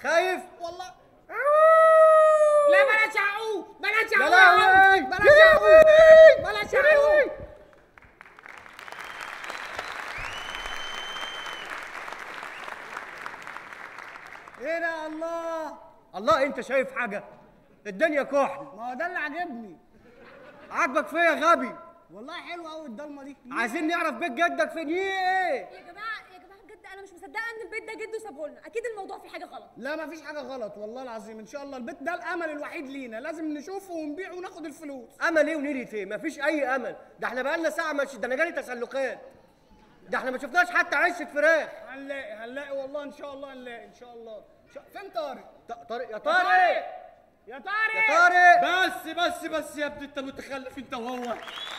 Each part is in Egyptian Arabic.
خايف والله لا بلاش عقوق بلاش لا عقوق لا بلاش عقوق بلاش عقوق ايه ده الله الله انت شايف حاجه الدنيا كحل ما هو ده اللي عاجبني عاجبك فيا يا غبي والله حلوه قوي الضلمه دي عايزين نعرف بيت جدك فين ايه يا جماعه يا جماعه بجد انا مش مصدقه ان البيت ده جده سابه لنا اكيد الموضوع فيه حاجه غلط لا ما فيش حاجه غلط والله العظيم ان شاء الله البيت ده الامل الوحيد لينا لازم نشوفه ونبيعه وناخد الفلوس امل ايه ونيري ايه مفيش اي امل ده احنا بقالنا ساعه ماشي ده انا جالي تسلقات ده احنا ما شفناش حتى عشه فراخ هنلاقي هنلاقي والله ان شاء الله هنلاقي ان شاء الله إن شاء- فين طارق ط- طارق يا يا طارق يا طارق يا طارق بس بس بس يا ابني انت متخلف انت وهو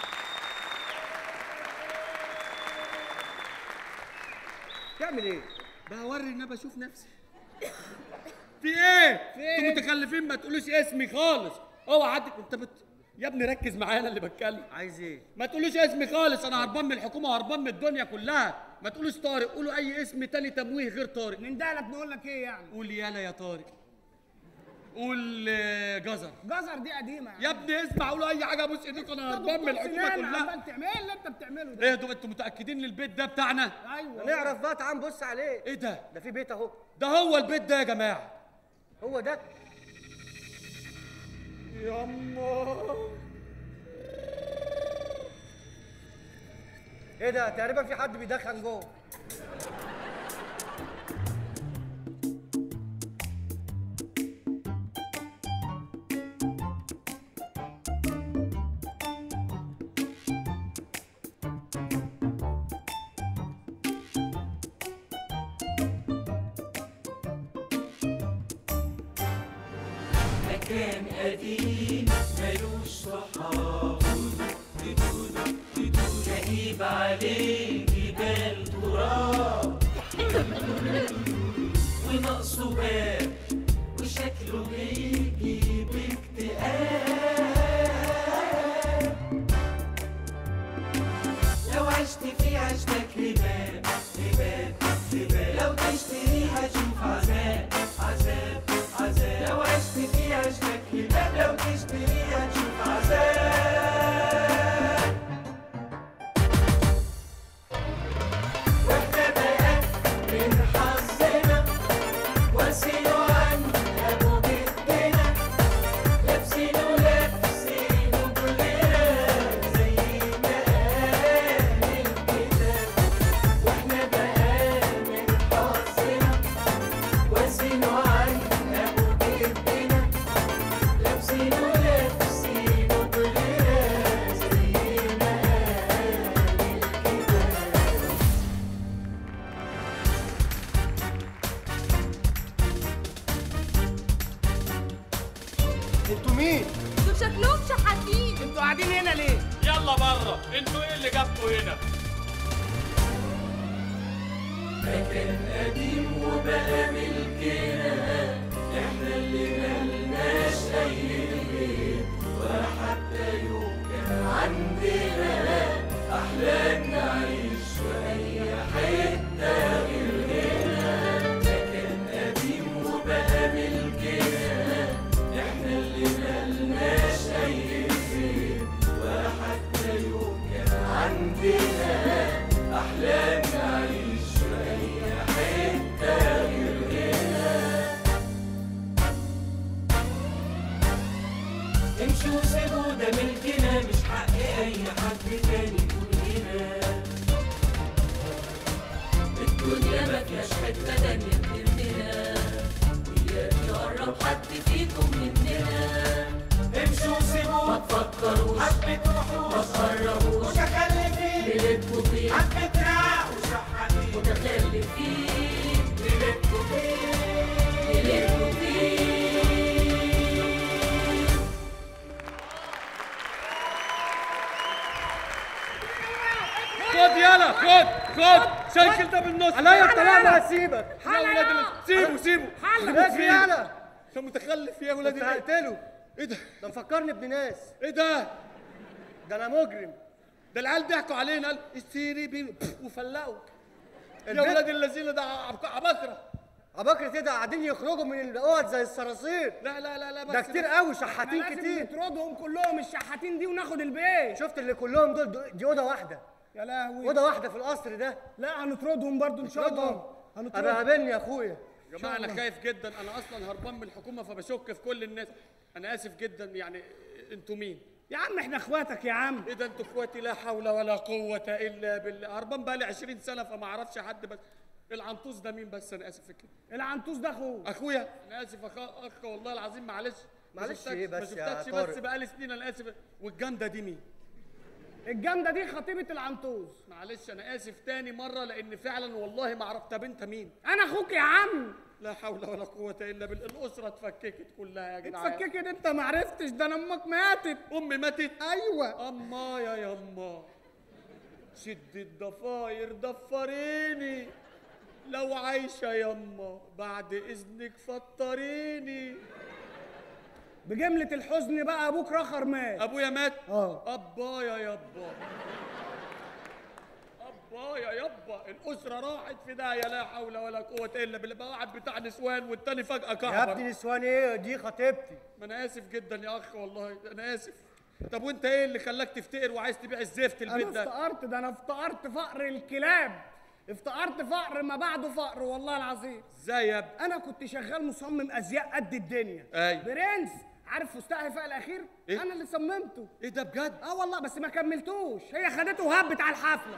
تعمل ايه بوري ان انا بشوف نفسي في ايه؟ في إيه؟ انتوا متخلفين ما تقولوش اسمي خالص اوعى حد انت بت... يا ابني ركز معايا انا اللي بتكلم عايز ايه ما تقولوش اسمي خالص انا هربان من الحكومه وهربان من الدنيا كلها ما تقولوش طارق قولوا اي اسم تاني تمويه غير طارق نندهلك نقول لك ايه يعني قول يالا يا طارق قول آه، جزر جزر دي قديمه يا ابني اسمع قولوا اي حاجه ابوس ايديكم انا هربان من الحكومه كلها عمال تعمل ايه اللي انت بتعمله ده ايه ده انتوا متاكدين ان البيت ده بتاعنا ايوه نعرف بقى تعال نبص عليه ايه ده ده في بيت اهو ده هو البيت ده يا جماعه هو ده ياما ايه ده تقريبا في حد بيدخن جوه مكان قديم ملوش صحاب كئيب عليه جبال تراب وناقصه باب وشكله بيجيب اكتئاب لو عشت فيه عشتك هباب هباب هباب لو تشتريها تشوف عذاب عذاب عذاب لو عشت فيه عشتك هباب لو تشتريها تشوف عذاب واحنا بقى من حظنا واسينه عن ابو جدنا لابسينه لابسينه كلنا زي ما قال الكتاب واحنا بقى من حظنا واسينه عن ابو جدنا لابسينه لابسينه كلنا زي ما قال الكتاب انتوا مين دول شكلهم شحاتين انتوا قاعدين هنا ليه يلا بره انتوا ايه اللي جابكوا هنا مكان قديم وبقى ملكنا احنا اللي ملناش اي بيت ولا حتى يوم كان عندنا احلام نعيش في اي حته غير هنا مكان قديم وبقى ملكنا احنا اللي ملناش اي بيت ولا حتى يوم كان عندنا احلام نعيش في اي حته غير هنا امشوا وسيبوا ده ملكنا مش حق اي حد تاني يكون هنا الدنيا ما فيهاش حته تانيه ترمينا وياك يقرب حد فيكم مننا امشوا وسيبوا ما تفكروش حبة وحوش ما تقربوش متخلفين ليلتكوا فيه حبة رعا وشحاتين متخلفين ليلتكوا فيه ليلتكوا فيه خد يلا خد خد شنكل ده بالنص عليا الطلاق ما هسيبك يا ولاد ال- سيبوا سيبوا ايه في يالا انت متخلف يا ولاد انت ال- هقتله ايه ده ده مفكرني ابن ناس ايه ده ده انا مجرم ده العيال ضحكوا علينا قال اشتري بي وفلقوا يا البيت- ولاد الذين ده عب- عباقرة عباقرة ايه ده قاعدين يخرجوا من الاوض زي الصراصير لا لا لا لا بس ده كتير قوي احنا شحاتين لازم كتير نطردهم كلهم الشحاتين دي وناخد البيت شفت اللي كلهم دول دول- دي اوضه واحده يا لهوي اوضه واحده في القصر ده لا هنطردهم برضو ان شاء الله ابقى هنطردهم قابلني يا اخويا يا جماعه انا خايف جدا انا اصلا هربان من الحكومه فبشك في كل الناس انا اسف جدا يعني انتوا مين يا عم احنا اخواتك يا عم ايه ده انتوا اخواتي لا حول ولا قوه الا بالله هربان بقالي 20 سنه فما اعرفش حد بس العنطوس ده مين بس انا اسف في كده العنطوس ده اخوه اخويا انا اسف اخ اخ والله العظيم معلش ما معلش شفتكش- إيه ما بس يا شفتكش طارق؟ بس بقالي سنين انا اسف والجامده دي مين الجامده دي خطيبه العنطوس معلش انا اسف تاني مره لان فعلا والله ما عرفت طب انت مين انا اخوك يا عم لا حول ولا قوه الا بالله الاسره اتفككت كلها يا جدعان اتفككت انت ما عرفتش ده انا امك ماتت امي ماتت ايوه اما يا يما شد الضفاير ضفريني لو عايشة يما بعد إذنك فطريني بجمله الحزن بقى ابوك رخر مات أبويا مات اه أبايا يابا أبايا يابا الأسرة راحت في داهية لا حول ولا قوة إلا بالله بقى واحد بتاع نسوان والتاني فجأة يا كهرباء ابني نسوان ايه دي خطيبتي ما أنا آسف جدا يا أخ والله أنا آسف طب وأنت إيه اللي خلاك تفتقر وعايز تبيع الزفت انا البيت ده؟ افتقرت ده انا افتقرت فقر الكلاب افتقرت فقر ما بعده فقر والله العظيم إزاي يا ابني؟ انا كنت شغال مصمم ازياء قد الدنيا أيوة. برنس عارف فستان هيفاء الاخير إيه؟ انا اللي صممته إيه ده بجد؟ اه والله بس ما كملتوش هي خدته وهبت على الحفله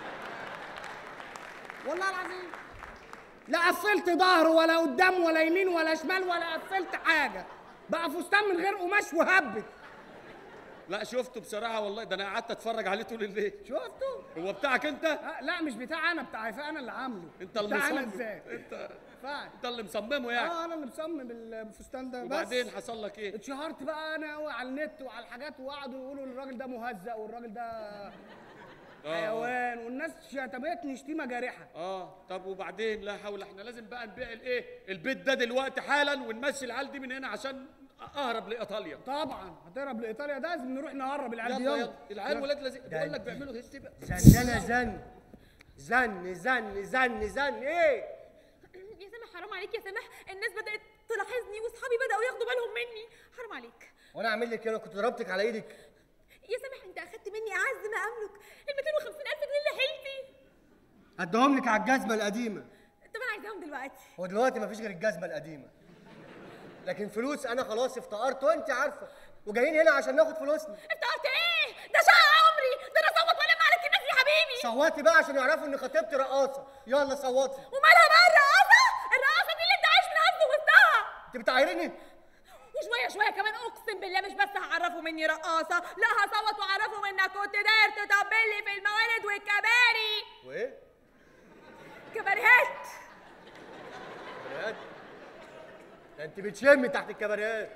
والله العظيم لا قفلت ظهره ولا قدام ولا يمين ولا شمال ولا قفلت حاجه بقى فستان من غير قماش وهبت لا شفته بصراحة والله ده أنا قعدت أتفرج عليه طول الليل شفته هو بتاعك أنت؟ آه لا مش بتاع انا بتاع هيفاء انا اللي عامله أنت اللي بتاع انا مصمم ازاي أنت فعلا أنت اللي مصممه يعني اه انا اللي مصمم الفستان ده وبعدين بس حصل لك إيه؟ اتشهرت بقى انا قوي على النت وعلى الحاجات وقعدوا يقولوا الراجل ده مهزأ والراجل ده حيوان والناس شتمتني شتيمه جارحه اه طب وبعدين لا حول احنا لازم بقى نبيع الايه البيت ده دلوقتي حالا ونمشي العيال دي من هنا عشان اهرب لايطاليا طبعا هتهرب لايطاليا ده لازم نروح نهرب العيال دي يلا يلا العيال ولاد لازم ده بقول لك انت- بيعملوا هيستي بقى زنانه زن زن زن زن زن ايه يا سامح حرام عليك يا سامح الناس بدأت تلاحظني واصحابي بدأوا ياخدوا بالهم مني حرام عليك وانا اعمل لك ايه انا كنت ضربتك على ايدك يا سامح انت اخدت مني اعز ما املك ال 250 الف جنيه اللي حيلتي ادهم لك على الجزمه القديمه طب انا عايزاهم دلوقتي هو دلوقتي مفيش غير الجزمه القديمه لكن فلوس انا خلاص افتقرت وانت عارفه وجايين هنا عشان ناخد فلوسنا افتكرت ايه ده شقة عمري ده انا صوت والم عليك الناس يا حبيبي صوتي بقى عشان يعرفوا ان خطيبتي رقاصه يلا صوتي ومالها بقى الرقاصه الرقاصه دي اللي انت عايش من هز وسطها انت بتعايرني وشويه شويه كمان اقسم بالله مش بس هعرفوا مني رقاصه لا هصوت واعرفوا انك كنت داير تطبل لي في الموالد والكباري وايه كباريهات بجد ده انت بتشمي تحت الكباريات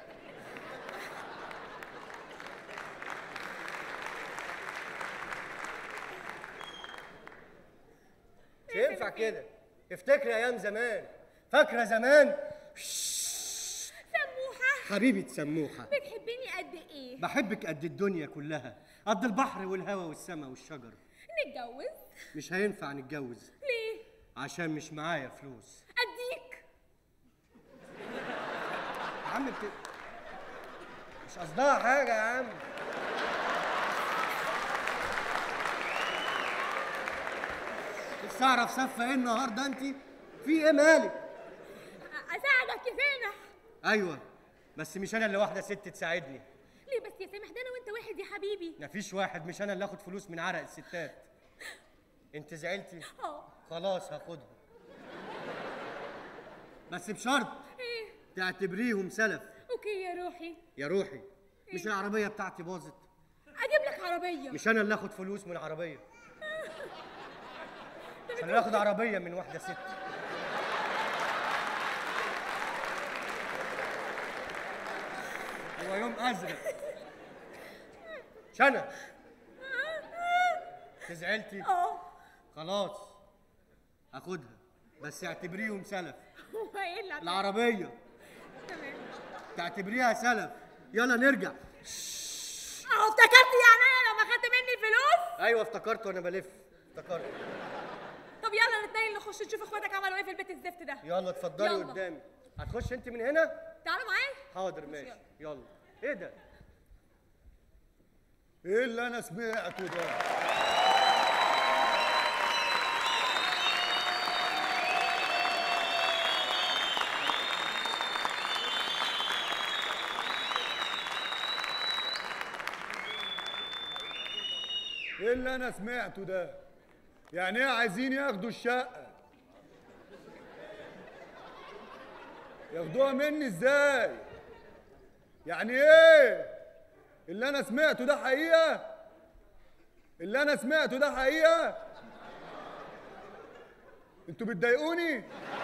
مش ينفع كده افتكري ايام زمان فاكره زمان سموحه حبيبه سموحه بتحبيني قد ايه بحبك قد الدنيا كلها قد البحر والهواء والسماء والشجر نتجوز مش هينفع نتجوز ليه عشان مش معايا فلوس اديك يا عم بت... مش قصدها حاجه يا عم نفسي اعرف سفه ايه النهارده انت في ايه مالك اساعدك يا سامح ايوه بس مش انا اللي واحده ست تساعدني ليه بس يا سامح ده انا وانت واحد يا حبيبي مفيش واحد مش انا اللي اخد فلوس من عرق الستات انت زعلتي اه خلاص هاخدهم بس بشرط ايه تعتبريهم سلف اوكي يا روحي يا روحي مش العربيه بتاعتي باظت اجيب لك عربيه مش انا اللي اخد فلوس من عربيه مش انا اللي اخد عربيه من واحده ست هو يوم ازرق شنب زعلتي اه خلاص هاخدها بس اعتبريهم سلف هو ايه اللي عم- العربيه تمام تعتبريها سلف يلا نرجع اهو افتكرت يعني انا لو ما خدت مني الفلوس ايوه افتكرت وانا بلف افتكرت طب يلا نتنقل نخش نخش نشوف اخواتك عملوا ايه في البيت الزفت ده يلا اتفضلي يلا. قدامي هتخش انت من هنا تعالوا معايا حاضر ماشي يلا ايه ده ايه اللي انا سمعته ده ايه اللي انا سمعته ده يعني ايه عايزين ياخدوا الشقه ياخدوها مني ازاي يعني ايه اللي انا سمعته ده حقيقه اللي انا سمعته ده حقيقه انتوا بتضايقوني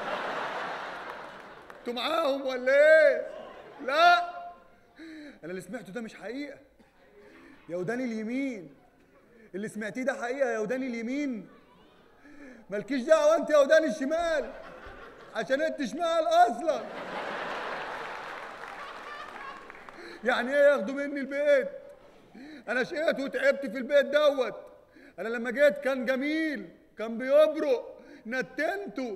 انتوا معاهم ولا ايه لا انا اللي سمعته ده مش حقيقه يا وداني اليمين اللي سمعتيه ده حقيقه يا وداني اليمين مالكيش دعوه انت يا وداني الشمال عشان انت شمال اصلا يعني ايه ياخدوا مني البيت انا شقيت وتعبت في البيت دوت انا لما جيت كان جميل كان بيبرق نتنته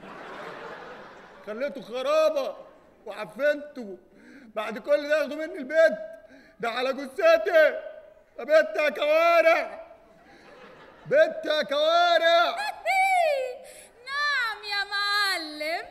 خليته خرابه وعفنته بعد كل ده ياخدوا مني البيت ده على جثتي يا بنت يا كوارع بنت يا كوارع نعم يا معلم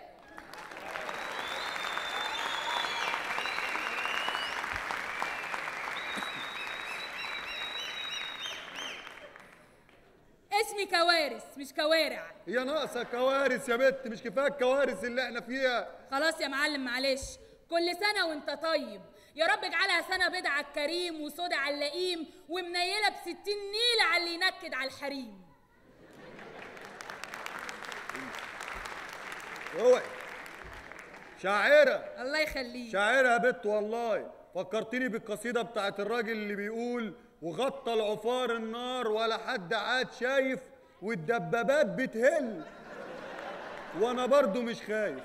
اسمي كوارث مش كوارع هي ناقصه كوارث يا بنت مش كفايه الكوارث اللي احنا فيها خلاص يا معلم معلش كل سنة وانت طيب يا رب اجعلها سنة بيض على الكريم وسود على اللئيم ومنيلة بستين نيلة على اللي ينكد على الحريم اوعي شاعره الله يخليك شاعرة يا بت والله فكرتني بالقصيدة بتاعت الراجل اللي بيقول وغطى العفار النار ولا حد عاد شايف والدبابات بتهل وانا برضو مش خايف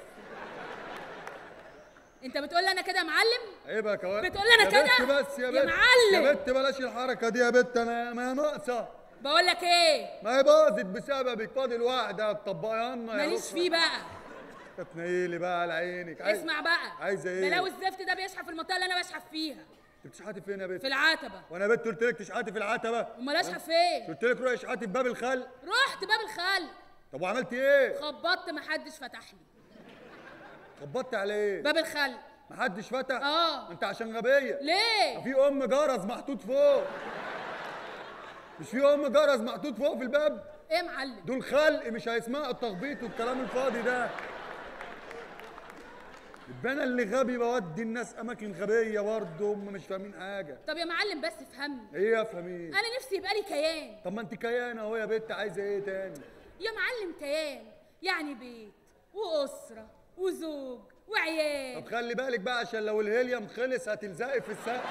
انت بتقول لي انا كده يا معلم عيب يا كوارث بتقول لي أنا يا كده؟ بت بس يا يا بت معلم. يا بت بلاش الحركة دي يا بت انا ما هي ناقصة بقول لك ايه ما هي باظت بسببك فاضل واحدة تطبقينا يا ماليش رخرة. فيه بقى تتنيلي بقى على عينك عايز- اسمع بقى عايزة ايه؟ بلاوي الزفت ده بيشحف في المنطقة اللي انا بشحف فيها انت بتشحتي فين يا بت في العتبة وانا بت قلت لك تشحتي في العتبة امال اشحف فين قلت لك روحي اشحتي في باب الخلق رحت باب الخل طب وعملتي ايه خبطت محدش فتح لي خبطت على ايه باب الخل محدش فتح آه. انت عشان غبيه ليه في ام جرس محطوط فوق مش في ام جرس محطوط فوق في الباب ايه يا معلم دول خلق مش هيسمعوا التخبيط والكلام الفاضي ده يبقى انا اللي غبي بودي الناس اماكن غبيه برضه هم مش فاهمين حاجه طب يا معلم بس افهمني ايه افهم ايه انا نفسي يبقى لي كيان طب ما انت كيانه اهو يا بنت عايزه ايه تاني يا معلم كيان يعني بيت واسره وزوج وعيال طب خلي بالك بقى عشان لو الهيليوم خلص هتلزقي في السقف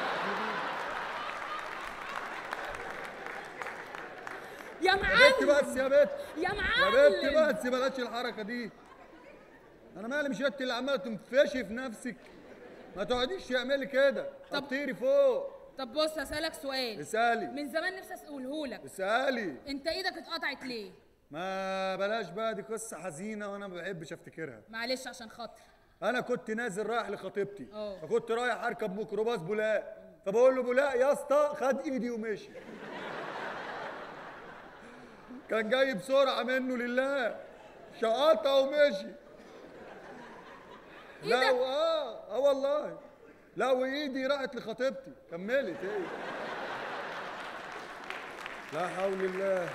يا يا بنت معلم بس يا بنت يا يا معلم بنت بس بلاش الحركه دي انا مالي مش انت اللي عماله تنفشي في نفسك ما تقعديش تعملي كده طب- طب طيري فوق طب بص اسالك سؤال اسالي من زمان نفسي اساله لك اسالي انت ايدك اتقطعت ليه ما بلاش بقى دي قصه حزينه وانا ما بحبش افتكرها معلش عشان خاطر انا كنت نازل رايح لخطيبتي اه. فكنت رايح اركب ميكروباص بولاق فبقول له بولاق يا اسطى خد ايدي ومشي كان جاي بسرعه منه لله شقطها ومشي لا إيدك؟ و- اه اه والله لا وايدي راحت لخطيبتي كملت ايه لا حول الله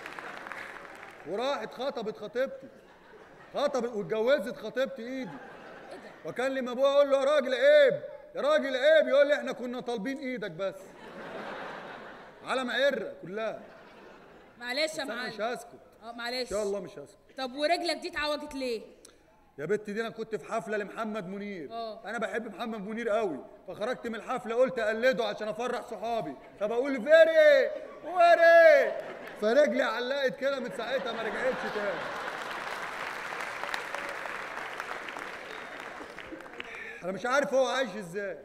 وراحت خطبت خطيبتي خطبت واتجوزت خطيبتي ايدي ايه ده واكلم ابوها اقول له يا راجل عيب يا راجل عيب يقول لي احنا كنا طالبين ايدك بس على معره كلها معلش يا بس انا مش معلم هسكت اه معلش ان شاء الله مش هسكت طب ورجلك دي اتعوجت ليه يا بت دي انا كنت في حفله لمحمد منير اه. انا بحب محمد منير قوي فخرجت من الحفله قلت اقلده عشان افرح صحابي فبقول فيري وري فرجلي علقت كده من ساعتها ما رجعتش تاني انا مش عارف هو عايش ازاي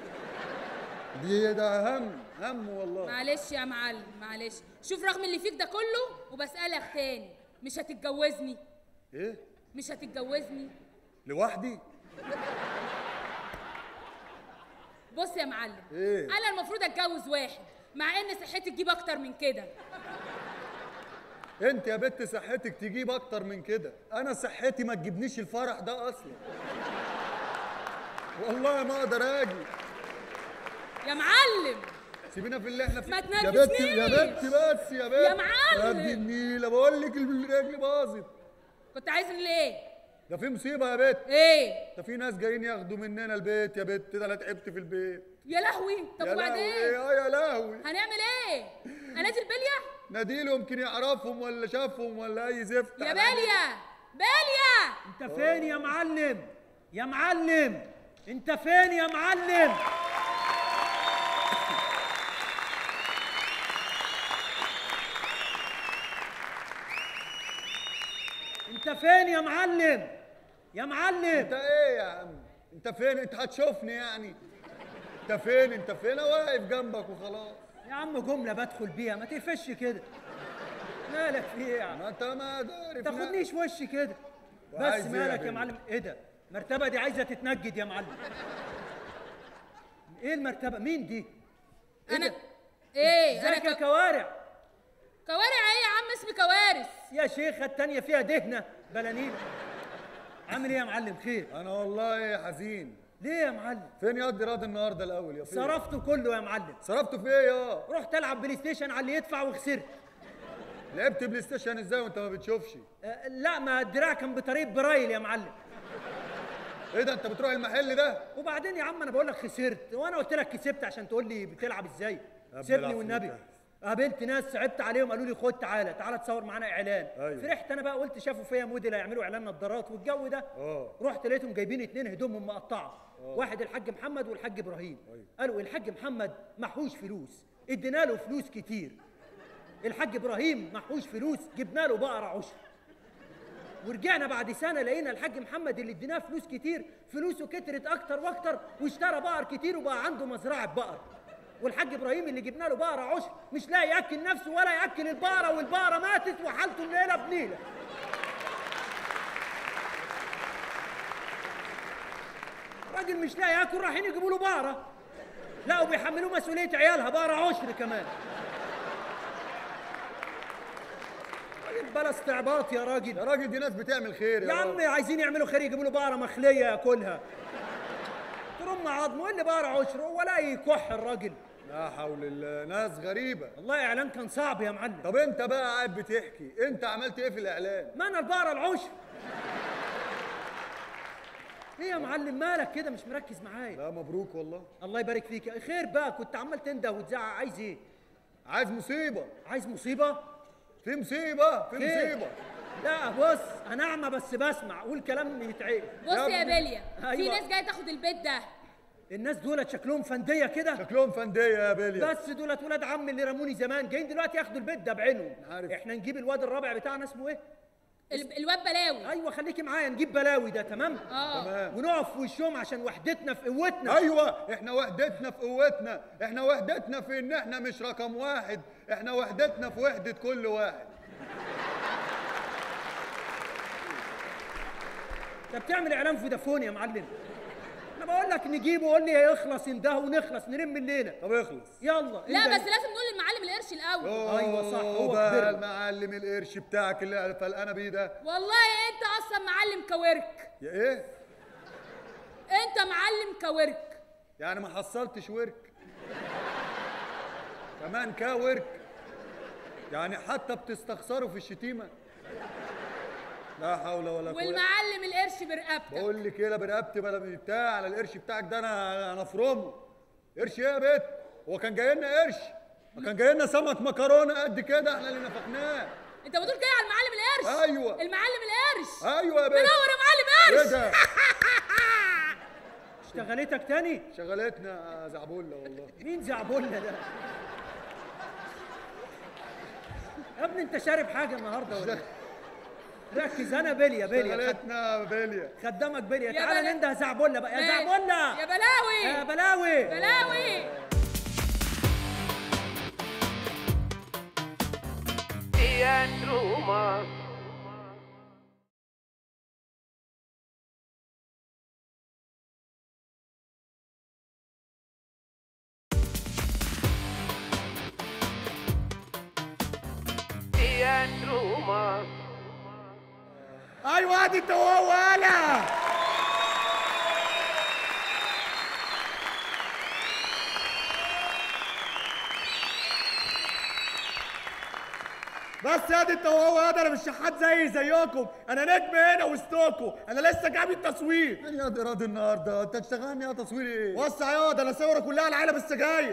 دي ده هم هم والله معلش يا معلم معلش شوف رغم اللي فيك ده كله وبسألك تاني مش هتتجوزني ايه مش هتتجوزني لوحدي بص يا معلم إيه؟ انا المفروض اتجوز واحد مع ان صحتي تجيب اكتر من كده انت يا بت صحتك تجيب اكتر من كده انا صحتي ما تجيبنيش الفرح ده اصلا والله ما اقدر اجي يا معلم سيبينا في اللي احنا فيه ما يا بت تنرفزنيش. يا بت بس يا بت يا معلم. يا ابن النيله بقول لك الرجل باظت كنت عايزني ليه ده في مصيبه يا بت ايه ده في ناس جايين ياخدوا مننا البيت يا بت ده انا تعبت في البيت يا لهوي طب يا وبعدين لهوي اه يا لهوي هنعمل ايه انادي البليه ناديله يمكن يعرفهم ولا شافهم ولا اي زفت يا باليه باليه انت فين يا معلم يا معلم انت فين يا معلم انت فين يا معلم يا انت معلم ايه يا عم انت فين انت هتشوفني يعني انت فين انت فين انا واقف جنبك وخلاص يا عم جمله بدخل بيها ما تقفش كده مالك في ايه يا عم ما انت ما داري تاخدنيش وش كده بس وعايز ايه يا مالك يا بني؟ معلم ايه ده المرتبه دي عايزه تتنجد يا معلم ايه المرتبه مين دي انا ايه انا ازيك يا ك... كوارع كوارع ايه يا عم اسمي كوارث يا شيخة التانية فيها دهنة بلانين عامل ايه يا معلم خير انا والله حزين ليه يا معلم فين يقضي راضي النهارده الاول يا فين صرفته كله يا معلم صرفته في ايه يا رحت العب بلاي ستيشن على اللي يدفع وخسرت لعبت بلاي ستيشن ازاي وانت ما بتشوفش أه لا ما الدراع كان بطريقه برايل يا معلم ايه ده انت بتروح المحل ده وبعدين يا عم انا بقول لك خسرت وانا قلت لك كسبت عشان تقول لي بتلعب ازاي ابن سيبني العفريت والنبي ده. قابلت ناس صعبت عليهم قالوا لي خد تعالى تعالى تصور معانا اعلان أيوة. فرحت انا بقى قلت شافوا فيا موديل هيعملوا اعلان نظارات والجو ده اه. رحت لقيتهم جايبين اتنين هدومهم مقطعه واحد الحاج محمد والحاج ابراهيم قالوا الحاج محمد محوش فلوس ادينا له فلوس كتير الحاج ابراهيم محوش فلوس جبنا له بقره عشر ورجعنا بعد سنه لقينا الحاج محمد اللي اديناه فلوس كتير فلوسه كترت اكتر واكتر واشترى بقر كتير وبقى عنده مزرعه بقر والحاج ابراهيم اللي جبنا له بقره عشر مش لاقي ياكل نفسه ولا ياكل البقره والبقره ماتت وحالته الليله بنيله راجل مش لاقي ياكل رايحين يجيبوا له بقره لا وبيحملوه مسؤوليه عيالها بقره عشر كمان راجل بلا استعباط يا راجل يا راجل دي ناس بتعمل خير يا عم عايزين يعملوا خير يجيبوا له بقره مخليه ياكلها ترم عظمه ايه اللي بقره عشر ولا يكح الراجل لا حول الله ناس غريبه والله اعلان كان صعب يا معلم طب انت بقى قاعد بتحكي انت عملت ايه في الاعلان ما انا البقره العشر ايه يا معلم مالك كده مش مركز معايا لا مبروك والله الله يبارك فيك يا خير بقى كنت عمال تنده وتزعق عايز ايه عايز مصيبه عايز مصيبه في مصيبه في خير. مصيبه لا بص انا اعمى بس بسمع قول كلام يتعقل بص يا يا ابني. بليه في أيوة. ناس جايه تاخد البيت ده الناس دولت شكلهم فنديه كده شكلهم فنديه يا بيليا بس دولت ولاد عم اللي رموني زمان جايين دلوقتي ياخدوا البيت ده بعينهم عارف. احنا نجيب الواد الرابع بتاعنا اسمه ايه ال- الواد بلاوي ايوه خليكي معايا نجيب بلاوي ده تمام اه تمام ونقف في وشهم عشان وحدتنا في قوتنا ايوه احنا وحدتنا في قوتنا احنا وحدتنا في ان احنا مش رقم واحد احنا وحدتنا في وحده كل واحد انت بتعمل اعلان فودافون يا معلم انا بقول لك نجيبه قول لي يخلص ينده ونخلص نرم الليله طب اخلص يلا لا انده. بس لازم نقول للمعلم القرش الاول أيوة صح، هو بقى كبرنا. المعلم القرش بتاعك اللي فلقانه بيه ده والله انت اصلا معلم كورك يا ايه انت معلم كورك يعني ما حصلتش ورك كمان كا ورك يعني حتى بتستخسروا في الشتيمه لا حول ولا قوه والمعلم القرش برقبتك بقول لك ايه لا برقبتي بلا بتاع على القرش بتاعك ده انا انا افرمه قرش ايه يا بت هو كان جاي لنا قرش ما كان جاي لنا سمك مكرونه قد كده احنا اللي نفخناه انت بتقول كده على المعلم القرش أيوة. المعلم القرش ايوه يا بت منور يا معلم ايه قرش ده اشتغلتك تاني شغلتنا يا زعبوله والله مين زعبولنا ده يا ابني انت شارب حاجه النهارده ولا إيه؟ ركز انا بليا بليا خد- شغلتنا يا بيليا خدامك بليا يا تعالى بلا- ننده زعبولة بقى يا ماشي. زعبولة يا بلاوي يا بلاوي بلاوي يا تروما ايوه ادي انت وهو انا بس يا دي انت وهو انا مش شحات زي زيكم انا نجم هنا وسطكم انا لسه جايب التصوير يعني يا دي راضي النهارده انت تشتغلني يا تصوير ايه؟ وسع يا ده انا صورة كلها على علب السجاير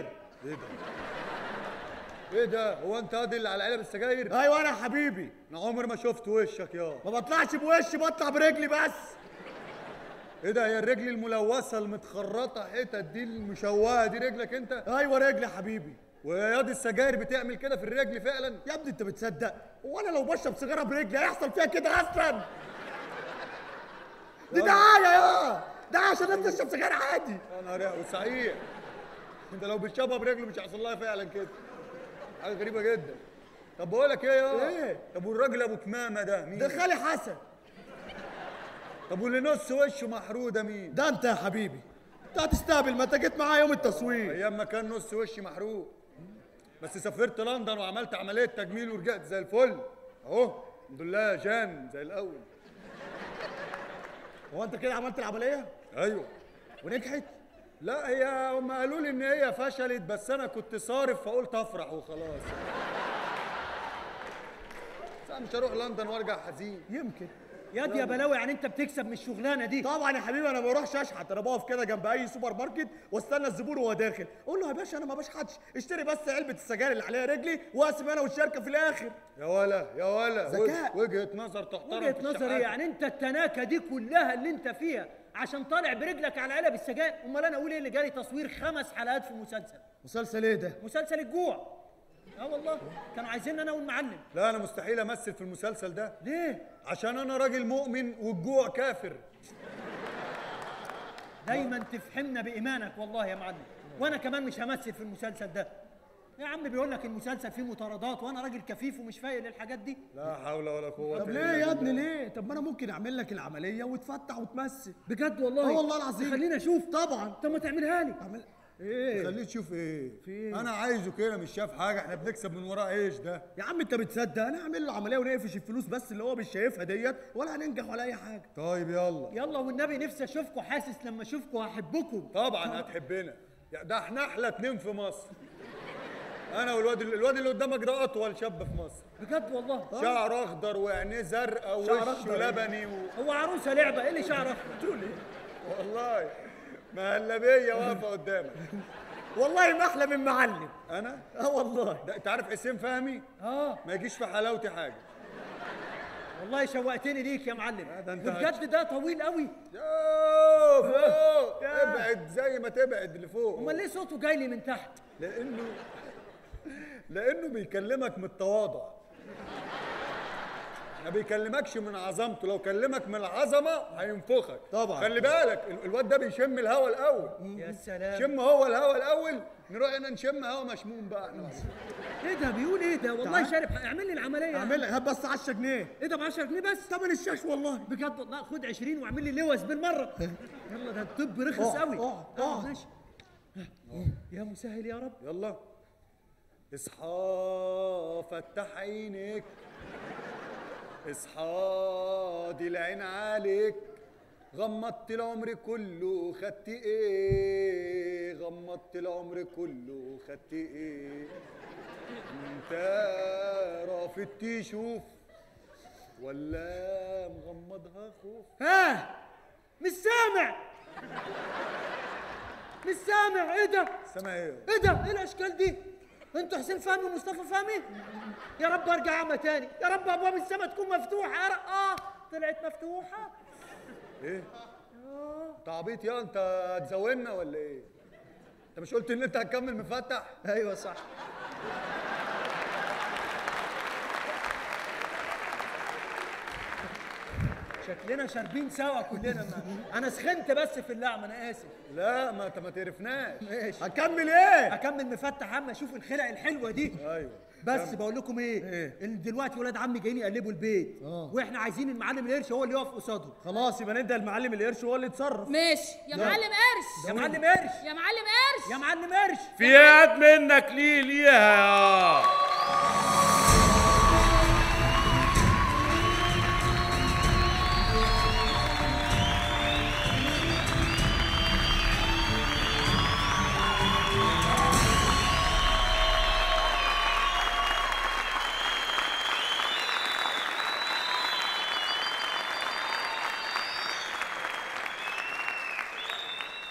ايه ده؟ هو انت قاضي اللي على علب السجاير؟ ايوه انا يا حبيبي انا عمري ما شفت وشك يا ما بطلعش بوشي بطلع برجلي بس ايه ده هي الرجل الملوثه المتخرطه حتت دي المشوهه دي رجلك انت؟ ايوه رجلي يا حبيبي ويا دي السجاير بتعمل كده في الرجل فعلا؟ يا ابني انت بتصدق هو انا لو بشرب سيجاره برجلي هيحصل فيها كده اصلا دي دعايه يا ده عشان الناس تشرب سجاير عادي يا نهار أبيض، صحيح انت لو بتشربها برجله مش هيحصل لها فعلا كده حاجه غريبه جدا طب بقول لك ايه يا ايه؟ طب والراجل ابو كمامه ده مين؟ ده خالي حسن طب واللي نص وشه محروق ده مين؟ ده انت يا حبيبي انت هتستقبل ما انت جيت معايا يوم التصوير ايام ما كان نص وشي محروق بس سافرت لندن وعملت عمليه تجميل ورجعت زي الفل اهو الحمد لله يا جان زي الاول هو انت كده عملت العمليه ايوه ونجحت لا هي هم قالوا لي ان هي فشلت بس انا كنت صارف فقلت افرح وخلاص بس انا مش هروح لندن وارجع حزين يمكن يا دي يا بلاوي يعني انت بتكسب من الشغلانه دي طبعا يا حبيبي انا ما بروحش اشحت انا بقف كده جنب اي سوبر ماركت واستنى الزبون وهو داخل اقول له يا باشا انا ما بشحتش اشتري بس علبه السجاير اللي عليها رجلي واقسم انا والشركه في الاخر يا ولا يا ولا ذكاء. وجهه نظر تحترم وجهه في نظري الشحاتة. يعني انت التناكه دي كلها اللي انت فيها عشان طالع برجلك على علب السجاير امال انا اقول ايه اللي جالي تصوير خمس حلقات في مسلسل مسلسل ايه ده مسلسل الجوع اه والله كانوا عايزين انا والمعلم لا انا مستحيل امثل في المسلسل ده ليه عشان انا راجل مؤمن والجوع كافر دايما تفهمنا بايمانك والله يا معلم وانا كمان مش همثل في المسلسل ده يا عم بيقول لك المسلسل فيه مطاردات وانا راجل كفيف ومش فايق للحاجات دي لا حول ولا قوه طب إلا ليه يا ابني بالله. ليه طب ما انا ممكن اعمل لك العمليه وتفتح وتمثل بجد والله اه والله العظيم. خليني اشوف طبعا طب ما تعملها لي اعمل ايه خليه تشوف ايه في إيه؟ انا عايزه كده مش شايف حاجه احنا بنكسب من وراه ايش ده يا عم انت بتصدق انا هعمل له عمليه ونقفش الفلوس بس اللي هو مش شايفها ديت ولا هننجح ولا اي حاجه طيب يلا يلا والنبي نفسي اشوفكم حاسس لما اشوفكم هحبكم طبعا هتحبنا يا ده احنا احلى اتنين في مصر انا والواد اللي الواد اللي قدامك ده اطول شاب في مصر بجد والله شعر اخضر وعينيه زرقاء شعر ووشه أخضر إيه؟ لبني و... هو عروسه لعبه ايه اللي شعر اخضر تقول ايه والله مهلبيه واقفه قدامك والله ما احلى من معلم انا اه والله ده انت عارف حسين فهمي اه ما يجيش في حلاوتي حاجه والله شوقتني ليك يا معلم ده أنت بجد ده طويل قوي يوه فوق يا. ابعد زي ما تبعد لفوق امال ليه صوته جاي لي من تحت لانه لانه بيكلمك من التواضع ما بيكلمكش من عظمته لو كلمك من العظمه هينفخك طبعا. خلي بالك ال- الواد ده بيشم الهوا الاول يا سلام شم هو الهوا الاول نروح هنا نشم هوا مشموم بقى احنا ايه ده بيقول ايه ده والله تعال. شارب اعمل لي العمليه اعمل لك هات بس 10 جنيه ايه ده ب 10 جنيه بس ثمن الشاش والله بجد والله خد 20 واعمل لي لوز بالمره يلا ده الطب رخص اقعد، قوي اقعد، آه، اقعد. ماشي يا مسهل يا رب يلا اصحى فتح عينك اصحى دي العين عليك غمضت العمر كله خدت ايه غمضت العمر كله خدت ايه انت رافض تشوف ولا مغمضها خوف ها مش سامع مش سامع ايه ده سامع ايه ايه ده ايه الاشكال دي انتوا حسين فهمي ومصطفى فهمي يا رب ارجع اعمى تاني يا رب ابواب السماء تكون مفتوحه يا رب اه طلعت مفتوحه ايه انت عبيط يا انت هتزودنا ولا ايه انت مش قلت ان انت هتكمل مفتح ايوه صح شكلنا شاربين سوا كلنا ما. انا سخنت بس في اللعبه انا اسف لا ما انت ما تعرفناش ماشي هكمل ايه اكمل مفتح عم اشوف الخلق الحلوه دي ايوه بس بقول لكم ايه, إيه؟ إن دلوقتي ولاد عمي جايين يقلبوا البيت آه. واحنا عايزين المعلم القرش هو اللي يقف قصادهم خلاص يبقى ندي المعلم القرش هو اللي يتصرف ماشي يا معلم قرش يا معلم قرش يا معلم قرش يا معلم قرش في يد منك ليه ليها يا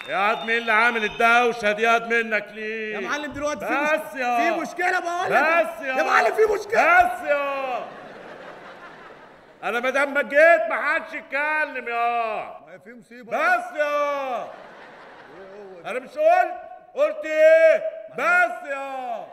يا واد مين اللي عامل الدوشه دي يا واد منك ليه يا معلم دلوقتي في بس مش... يا في مشكله بقول لك بس يا يا معلم في مشكله بس يا انا ما دام ما جيت ما حدش يتكلم يا ما في مصيبه بس يا انا مش قلت قلت ايه بس يا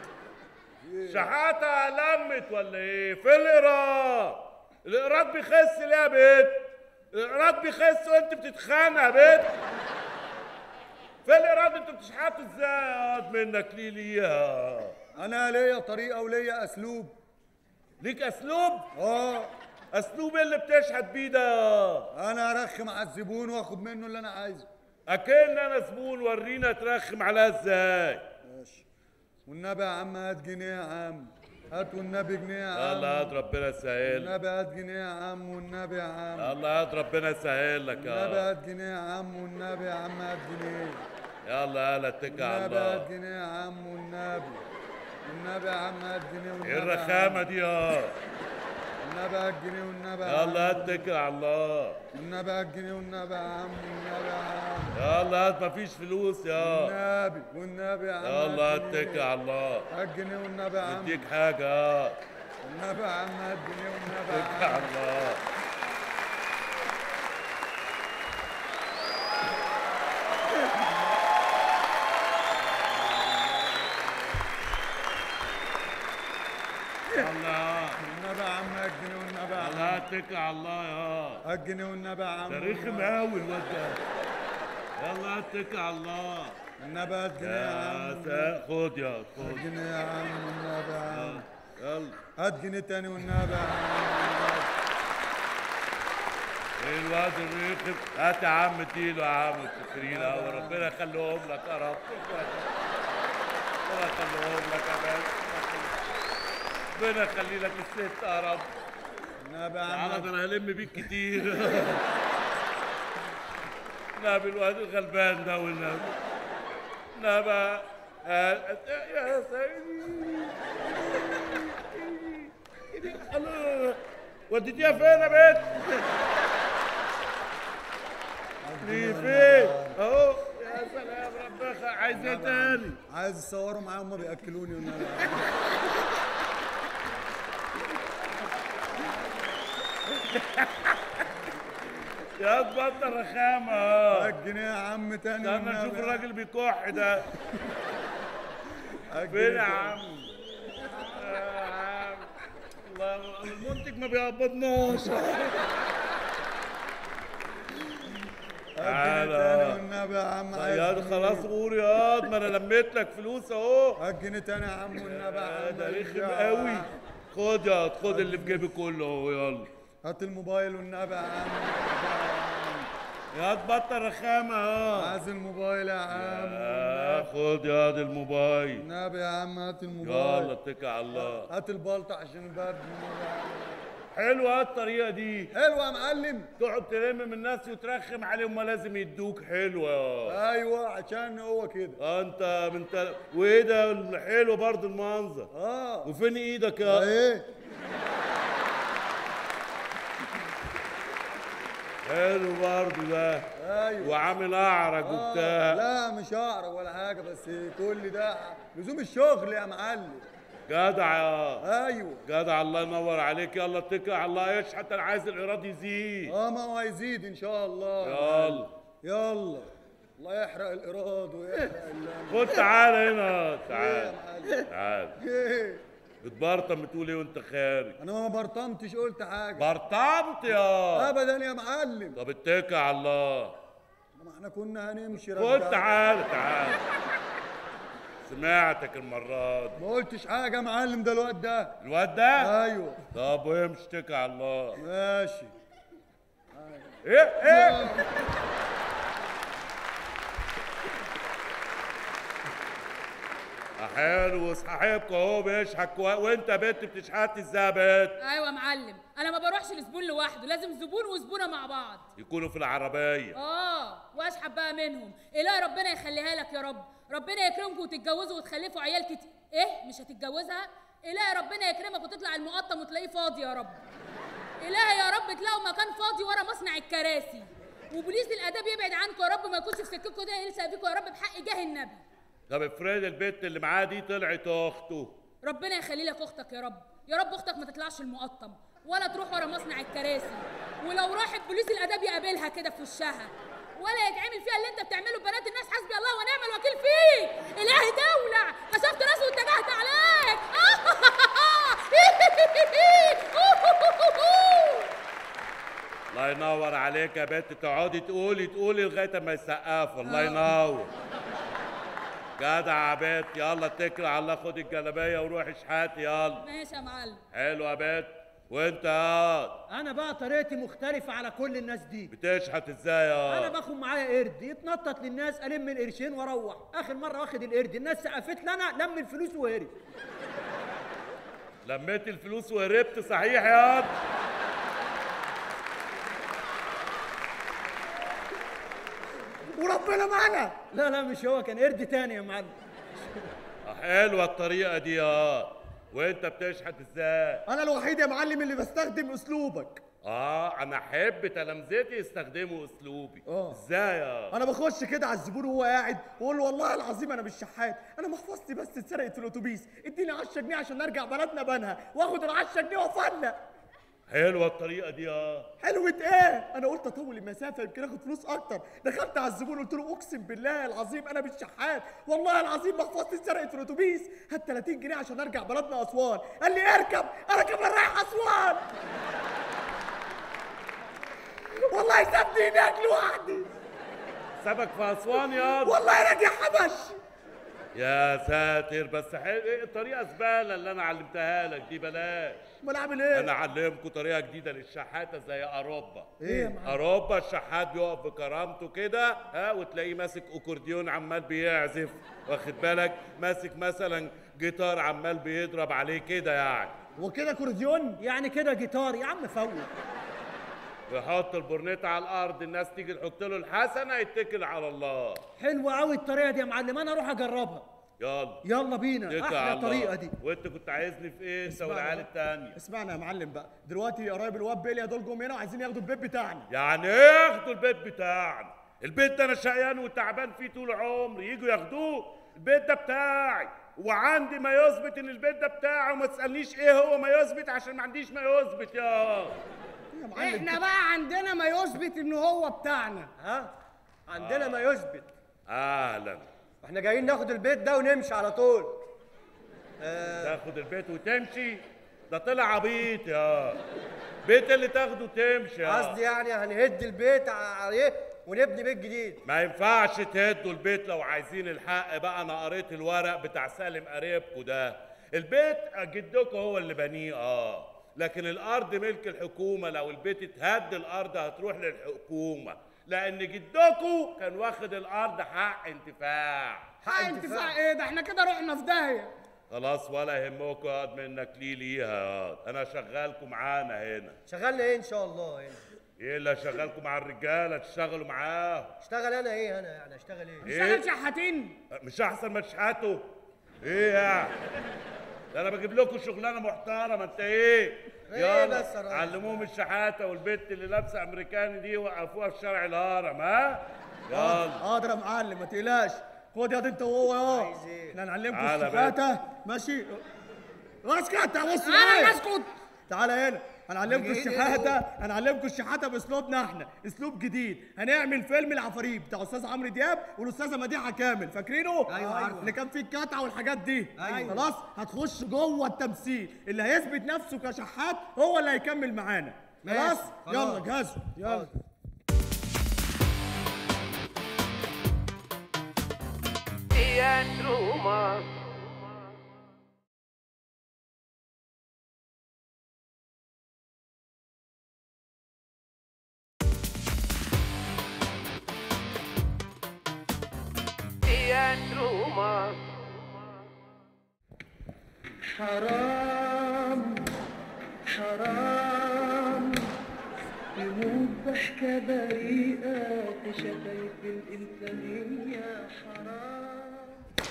شحاته لمت ولا ايه في الايراد الايراد بيخس ليه يا بنت الايراد بيخس وانت بتتخانق يا بنت في الايراد انت بتشحته ازاي يا واد منك ليه ليها انا ليا طريقه وليا اسلوب ليك اسلوب اه اسلوب إيه اللي بتشحت بيه ده انا ارخم على الزبون واخد منه اللي انا عايزه اكن انا زبون ورينا ترخم عليها ازاي ماشي والنبي يا عم هات جنيه يا عم هات والنبي جنيه يا عم الله هات ربنا يسهل والنبي هات جنيه يا عم والنبي يا عم الله هات ربنا يسهل لك والنبي يا هات جنيه يا عم والنبي يا عم هات جنيه يلا يلا اتكل على والنبي هات الله جنيه يا عم والنبي والنبي يا عم هات جنيه والنبي ايه يا الرخامه عم. دي يا والنبي هات جنيه والنبي يا يلا عم اتكل على الله والنبي هات جنيه والنبي يا عم والنبي يا عم يلا هات مفيش فلوس يا والنبي والنبي يا عم يلا هات جنيه. اتكل على الله هات جنيه والنبي يا عم اديك حاجه والنبي يا عم هات جنيه والنبي يا اتكل عم على الله الله والنبي يا عم هات جنيه والنبي يا عم الله اتكل على الله يا هات جنيه والنبي يا عم ده رخم قوي الواد ده يلا اتكل على الله والنبي هات جنيه يا يا عم سا- خد يا هات خد جنيه يا عم والنبي يا عم يلا هات جنيه تاني والنبي يا عم ايه الواد الرخم هات يا عم اديله يا عم التسرين اهو ربنا يخليهم لك يا رب ربنا يخليهم لك يا باشا ربنا يخلي لك الست يا رب والنبي يا تعالى عم ده انا هلم بيك كتير نبي الواد الغلبان ده والنبي نبى يا سيدي الله وديتيها فين يا بنت؟ دي فين؟ اهو يا سلام ربنا يخ- عايز ايه تاني؟ عايز اصوروا معايا هما بياكلوني والنبي يا عم. يا تبطل رخامة هات جنيه يا عم تاني استنى نشوف والنبي. الراجل بيكح ده هات فين جنيه يا تاني. عم؟ يا عم الله المنتج ما بيقبضناش هات جنيه تعالى. تاني والنبي يا عم عايز يا جنيه. خلاص قول ياض ما انا لميت لك فلوس اهو هات جنيه تاني يا عم والنبي يا آه، عم ده ماليش رخم دعوة. قوي خد يا خد اللي في جيبي كله اهو يلا هات الموبايل والنبي يا عم يا تبطل رخامة اهو عايز الموبايل يا عم آه، خد يا دي الموبايل النبي يا عم هات يلا الموبايل اتكل على الله هات البلطة عشان البرد حلوه الطريقه دي حلوة يا معلم تقعد تلم من الناس وترخم عليهم ما لازم يدوك حلوه ايوه عشان هو كده اه انت من انت وايه ده الحلو برضه المنظر اه وفين ايدك يا ايه حلو برضه ده ايوه وعامل اعرج آه، وبتاع لا مش هعرف ولا حاجة بس كل ده لزوم الشغل يا معلم جدع يا ايوه جدع الله ينور عليك يلا اتكل على الله ايش حتى انا عايز الايراد يزيد اه ما هو هيزيد ان شاء الله يلا يلا الله يحرق الايراد ويحرق ال- خد تعالى هنا ايه تعال يا معلم تعال ايه بتبرطم بتقول ايه وانت خارج انا ما برطمتش قلت حاجة برطمت يا ابدا يا معلم طب اتكل على الله ما احنا كنا هنمشي خد رجعنا. تعال تعال سمعتك المرة دي ما قلتش حاجة يا معلم ده الواد ده الواد ده ايوه طب وامشي اتكل على الله ماشي ايه ايه حلو صاحبكم اهو بيشحك و- وانت بنت بتشحت ازاي يا بنت ايوه يا معلم انا ما بروحش لزبون لوحده لازم زبون وزبونه مع بعض يكونوا في العربية اه واشحب بقى منهم الهي ربنا يخليها لك يا رب ربنا يكرمكم وتتجوزوا وتخلفوا عيال كتير ايه مش هتتجوزها الهي ربنا يكرمك وتطلع المقطم وتلاقيه فاضي يا رب الهي يا رب تلاقوا مكان فاضي ورا مصنع الكراسي وبوليس الاداب يبعد عنكم يا رب ما يكونش في سكتكم ده يلسع فيكم يا رب بحق جاه النبي طب افرض البت اللي معاه دي طلعت اخته ربنا يخلي لك اختك يا رب يا رب اختك ما تطلعش المقطم ولا تروح ورا مصنع الكراسي ولو راحت بوليس الاداب يقابلها كده في وشها ولا يتعمل فيها اللي انت بتعمله ببنات الناس حسبي الله ونعم الوكيل فيك الهي دولع كشفت راسه واتجهت عليك الله ينور عليك يا بنت تقعدي تقولي تقولي لغايه ما يسقفوا الله ينور جدع يا بنت يلا اتكل على الله خد الجلابيه وروح اشحاتي يلا ماشي يا معلم حلو يا بنت وانت يا انا بقى طريقتي مختلفه على كل الناس دي بتشحت ازاي انا يا باخد معايا قرد يتنطط للناس الم القرشين واروح اخر مره واخد القرد الناس سقفت لي انا لم الفلوس وهرب لميت الفلوس وهربت صحيح يا وربنا معنا لا لا مش هو كان قرد تاني يا معلم حلوه الطريقه دي يا وانت بتشحت ازاي انا الوحيد يا معلم اللي بستخدم اسلوبك اه انا احب تلامذتي يستخدموا اسلوبي آه. ازاي يا انا بخش كده على الزبون وهو قاعد واقول له والله العظيم انا مش شحات انا محفظتي بس اتسرقت في الاتوبيس اديني 10 جنيه عشان ارجع بلدنا بنها واخد ال 10 جنيه وافلق حلوه الطريقه دي يا حلوة ايه؟ انا قلت اطول المسافة يمكن اخد فلوس اكتر، دخلت على الزبون قلت له اقسم بالله العظيم انا مش شحات، والله العظيم محفظتي اتسرقت في الاتوبيس، هات 30 جنيه عشان ارجع بلدنا اسوان، قال لي اركب، انا كمان رايح اسوان. والله سابني هناك لوحدي، سابك في اسوان يا والله راجع حبش. يا ساتر بس حلو ايه الطريقه زباله اللي انا علمتها لك دي بلاش امال اعمل ايه؟ انا اعلمكم طريقه جديده للشحاته زي اوروبا ايه يا معلم؟ اوروبا الشحات بيقف بكرامته كده ها وتلاقيه ماسك اكورديون عمال بيعزف واخد بالك ماسك مثلا جيتار عمال بيضرب عليه كده يعني وكده كورديون يعني كده جيتار يا عم فوق ويحط البورنيطه على الارض الناس تيجي تحط له الحسنه يتكل على الله حلوه قوي الطريقه دي يا معلم انا اروح اجربها يلا يلا بينا اتكل احلى على الله. الطريقه دي وانت كنت عايزني في ايه انت اسمعنا والعيال بقى. التانيه اسمعنا يا معلم بقى، دلوقتي قرايب الواد بيليا دول جم هنا وعايزين ياخدوا البيت بتاعنا. يعني ايه ياخدوا البيت بتاعنا البيت ده انا شقيان وتعبان فيه طول عمري يجوا ياخدوه البيت ده بتاعي وعندي ما يثبت ان البيت ده بتاعي وما تسالنيش ايه هو ما يثبت عشان ما عنديش ما يثبت يا يا معلم احنا بقى عندنا ما يثبت ان هو بتاعنا ها عندنا ما يثبت اهلا احنا جايين ناخد البيت ده ونمشي على طول تاخد البيت وتمشي ده طلع عبيط يا بيت اللي تاخده تمشي يا قصدي يعني هنهد البيت ع- عليه ونبني بيت جديد ما ينفعش تهدوا البيت لو عايزين الحق بقى انا قريت الورق بتاع سالم قريبكو ده البيت جدكم هو اللي بنيه اه لكن الارض ملك الحكومه لو البيت اتهد الارض هتروح للحكومه لان جدكم كان واخد الارض حق انتفاع حق انتفاع ايه ده احنا كده رحنا في داهيه خلاص ولا يهمكم ياض منك ليه ليها ياض انا شغالكم معانا هنا شغلنا ايه ان شاء الله هنا ايه اللي شغالكم مع الرجاله تشتغلوا معاهم اشتغل انا ايه انا يعني اشتغل ايه اشتغل شحاتين مش احسن ما تشحتوا ايه يعني ده انا بجيب لكم شغلانه محترمه انت ايه إيه بس يا راجل؟ علموهم الشحاته والبت اللي لابسه امريكاني دي وقفوها في شارع الهرم ها يلا حاضر يا معلم ما تقلقش خد ياض انت وهو يا عايز ايه؟ احنا هنعلمكم تعالى الشحاته ماشي اسكت بص انا معايا اسكت تعالى هنا هنعلمكم جديد الشحاته هنعلمكم الشحاته باسلوبنا احنا اسلوب جديد هنعمل فيلم العفاريت بتاع استاذ عمرو دياب والاستاذه مديحه كامل فاكرينه أيوة، عارفه. اللي كان فيه القطعه والحاجات دي أيوة. خلاص هتخش جوه التمثيل اللي هيثبت نفسه كشحات هو اللي هيكمل معانا ماشي، خلاص خلاص. يلا جهزوا يلا حرام حرام تموت ضحكة بريئة تشتت الإنسانية حرام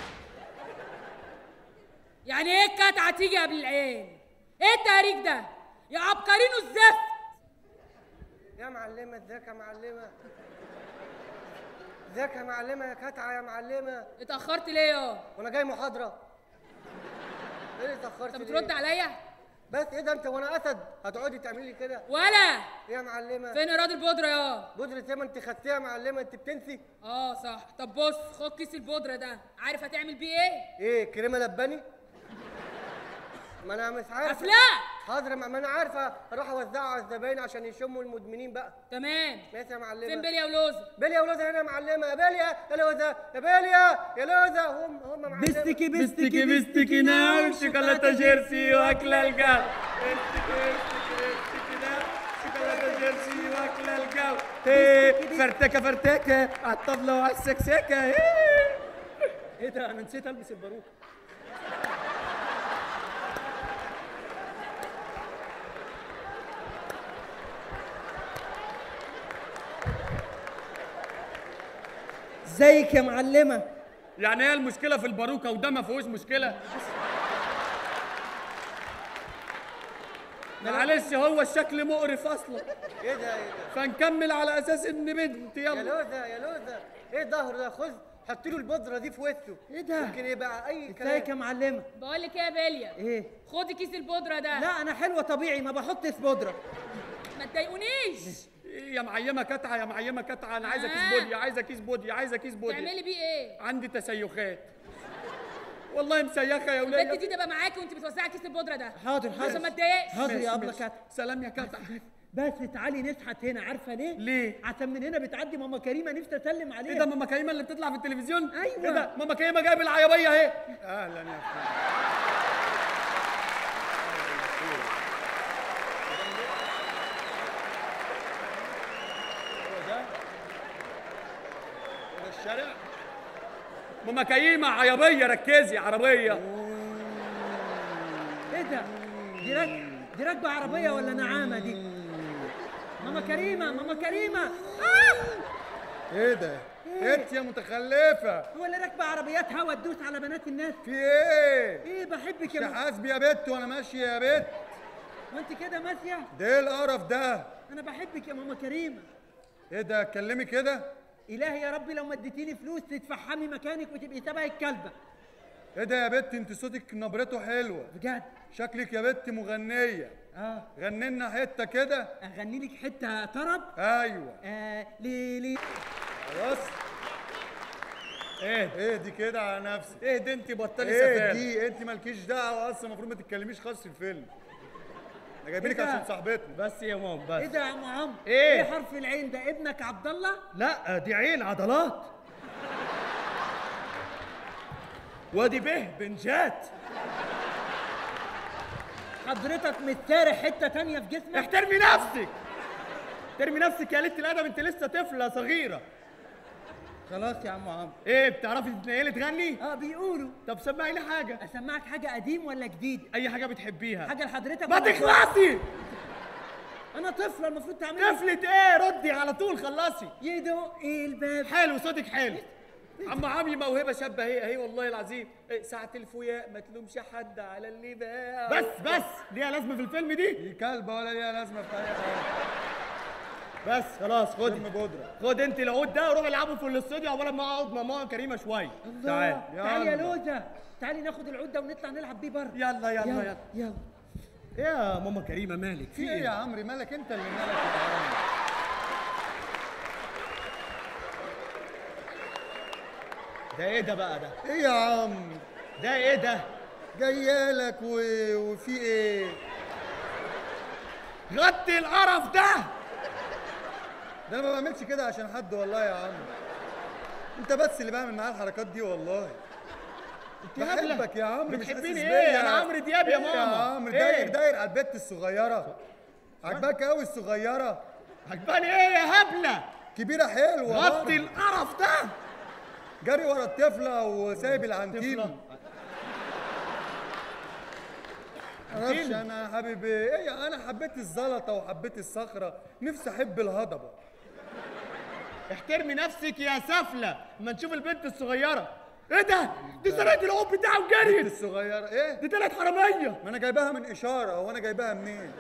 يعني ايه الكتعه تيجي قبل العين ايه التهريج ده يا عبقرين الزفت يا معلمه ازيك يا معلمه ازيك يا معلمه يا كتعه يا معلمه اتاخرت ليه يا وانا جاي محاضره ايه اللي اتاخرت انت ليه؟ بترد عليا بس ايه ده انت وانا اسد هتقعدي تعملي لي كده ولا ايه يا معلمه فين ايراد البودره يا بودرة ايه ما انت خدتيها يا معلمه انت بتنسي اه صح طب بص خد كيس البودره ده عارف هتعمل بيه ايه ايه كريمه لباني ما انا مش عارف افلاك حاضر ما ما انا عارفه اروح اوزعه على الزباين عشان يشموا المدمنين بقى تمام ماشي يا معلمه فين بليا ولوزه بليا يا ولوزه هنا يا معلمه يا بليا يا لوزه يا بليا يا لوزه هم هم معلمه بستكي بستكي بستكي ناو شوكولاتة جيرسي واكلة الجو بستكي بستكي بستكي ناو شوكولاتة جيرسي واكلة الجو ايه فرتكة فرتكة على الطبلة وعلى السكسكة ايه ايه ده انا نسيت البس الباروكه ازيك يا معلمه يعني ايه المشكلة في الباروكة وده ما فيهوش مشكلة معلش هو الشكل مقرف اصلا ايه ده ايه ده فنكمل على اساس ان بنت يا يلا لوزه يا لوزه ايه الظهر ده خذ حط له البودره دي في وشه ايه ده؟ يمكن يبقى اي ازيك يا كلام معلمه بقول لك ايه يا بليا ايه خدي كيس البودره ده لا انا حلوه طبيعي ما بحطش بودره ما تضايقونيش إيه يا معيمة كتعة يا معيمة كتعة انا عايزة كيس آه. بودي عايزة كيس بودي عايزة كيس بودي تعملي بيه ايه عندي تسيخات والله مسيخة يا البنت ولاد دي تبقى معاكي وانت بتوزعي كيس البودره ده حاضر عشان حاضر ما تضايقش حاضر يا ابله كات سلام يا كتعة بس تعالي نشحت هنا عارفه ليه؟ ليه؟ عشان من هنا بتعدي ماما كريمه نفسي اسلم عليها ايه ده ماما كريمه اللي بتطلع في التلفزيون أيوة. ايه ده ماما كريمه جايب العيبيه اهي اهلا يا فندم ده الشارع ماما كريمه عيبيه ركزي عربيه ايه ده؟ دي راك... دي راكبه عربيه ولا نعامه دي؟ ماما كريمه ماما كريمه آه! ايه ده انت يا متخلفه هو اللي راكبه عربيات هوا تدوس على بنات الناس في ايه ايه بحبك يا ماما تحاسبي يا بت وانا ماشي يا بت وانت كده ماشيه ده ايه القرف ده انا بحبك يا ماما كريمه ايه ده اتكلمي كده الهي يا ربي لو ما اديتيني فلوس تتفحمي مكانك وتبقي تبع الكلبه ايه ده يا بت انت صوتك نبرته حلوه بجد شكلك يا بت مغنيه اه غني لنا حته كده اغني لك حته طرب ايوه آه ليلي خلاص ايه ايه دي كده على نفسك ايه دي انت بطلي ايه سفاله دي انت مالكيش دعوه اصلا المفروض ما تتكلميش خالص في الفيلم احنا جايبينك إيه ده؟ عشان صاحبتنا بس يا ماما ايه بس ده يا عم عمرو إيه؟ ايه حرف العين ده ابنك عبد الله لا دي عين عضلات وادي به بنجات حضرتك متسارح حته تانية في جسمك احترمي نفسك احترمي نفسك يا ليله الادب انت لسه طفله صغيره خلاص يا عم عمرو ايه بتعرفي تتنقلي تغني اه بيقولوا طب سمعي لي حاجه اسمعك حاجه قديم ولا جديد اي حاجه بتحبيها حاجه لحضرتك ما ولا- تخلصي انا طفله المفروض تعملي طفلة ايه ردي على طول خلصي يدق الباب حلو صوتك حلو عم عمي موهبه شابه هي هي والله العظيم إيه ساعة الفوياء ما تلومش حد على اللي باع بس بس ليها لازمه في الفيلم دي دي كلبه ولا ليها لازمه في اي حاجه بس خلاص خد فيلم بودره خد انت العود ده وروح العبه في الاستوديو عقبال ما اقعد مع ماما كريمه شويه تعال تعالي يا يلا. لوزه تعالي ناخد العود ده ونطلع نلعب بيه بره يلا يلا يلا يلا ايه يا ماما كريمه مالك في ايه يا عمري مالك انت اللي مالك يا عمري ده ايه ده بقى ده ايه يا عم ده ايه ده جايالك و... وفي ايه غطي القرف ده ده انا ما بعملش كده عشان حد والله يا عم انت بس اللي بعمل معاه الحركات دي والله بحبك يا عمرو مش بتحبيني حاسس ايه؟ بيا. أنا عمرو دياب يا إيه ماما. يا عمرو إيه؟ داير داير على البت الصغيره عجباك قوي الصغيره عجباني ايه يا هبله كبيره حلوه غطي برضه. القرف ده جري ورا الطفله وسايب العنتيل طفلة. معرفش انا يا حبيبي ايه انا حبيت الزلطه وحبيت الصخره نفسي احب الهضبه احترمي نفسك يا سفله اما نشوف البنت الصغيره ايه ده دي سرقت العود بتاعه البنت وجريت الصغيره ايه دي طلعت حراميه ما انا جايباها من اشاره هو انا جايباها منين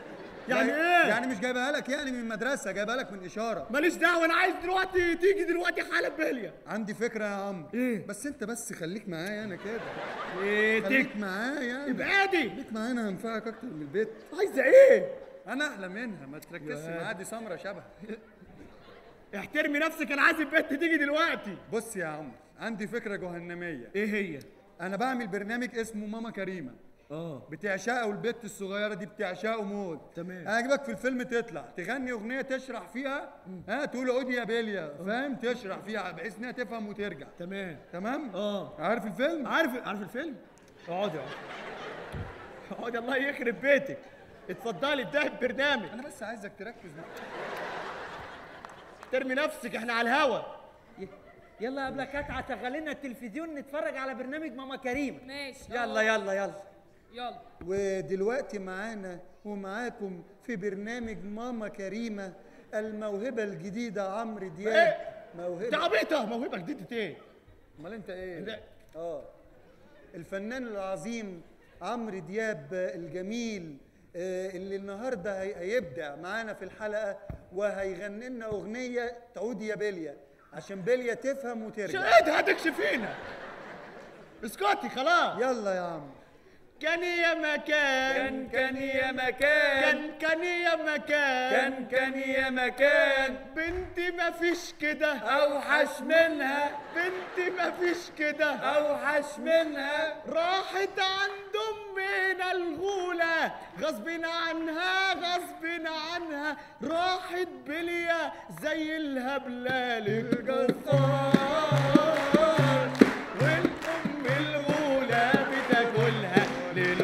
يعني ايه يعني مش جايبها لك يعني من المدرسه جايبها لك من اشاره ماليش دعوه انا عايز دلوقتي تيجي دلوقتي حالا بليا عندي فكره يا عم إيه؟ بس انت بس خليك معايا انا كده ايه تيجي خليك معايا ابعدي خليك معايا انا هنفعك اكتر من البيت عايزه ايه انا احلى منها ما تركزش معايا دي سمره شبه احترمي نفسك انا عايز البنت تيجي دلوقتي بص يا عم عندي فكره جهنميه ايه هي انا بعمل برنامج اسمه ماما كريمه اه بتعشقه والبت الصغيره دي بتعشقه موت تمام. اجيبك في الفيلم تطلع تغني اغنيه تشرح فيها ها تقول عودي يا بيليا فاهم تشرح فيها بحيث انها تفهم وترجع تمام تمام اه عارف الفيلم عارف عارف الفيلم اقعدي اقعدي اقعدي الله يخرب بيتك اتفضلي ابدأي البرنامج انا بس عايزك تركز معايا ترمي نفسك احنا على الهوا يلا يا ابله كاتعه شغل لنا التلفزيون نتفرج على برنامج ماما كريمه ماشي يلا يلا يلا يلا ودلوقتي معانا ومعاكم في برنامج ماما كريمه الموهبه الجديده عمرو دياب إيه؟ انت موهبه عبيطه موهبه جديده ايه امال انت ايه لا. اه الفنان العظيم عمرو دياب الجميل آه، اللي النهارده هي- هيبدع معانا في الحلقه وهيغني لنا اغنيه تعود يا بليا عشان بليا تفهم وترجع شهد هتكشفينا اسكتي خلاص يلا يا عم كان يا مكان كان يا مكان كان كان يا مكان كان يا مكان بنتي مفيش كده اوحش منها بنتي مفيش كده اوحش منها راحت عند امنا الغولة غصب عنها غصب عنها راحت بليا زي الهبلة للجزار والام الغولة بتاكلها ليل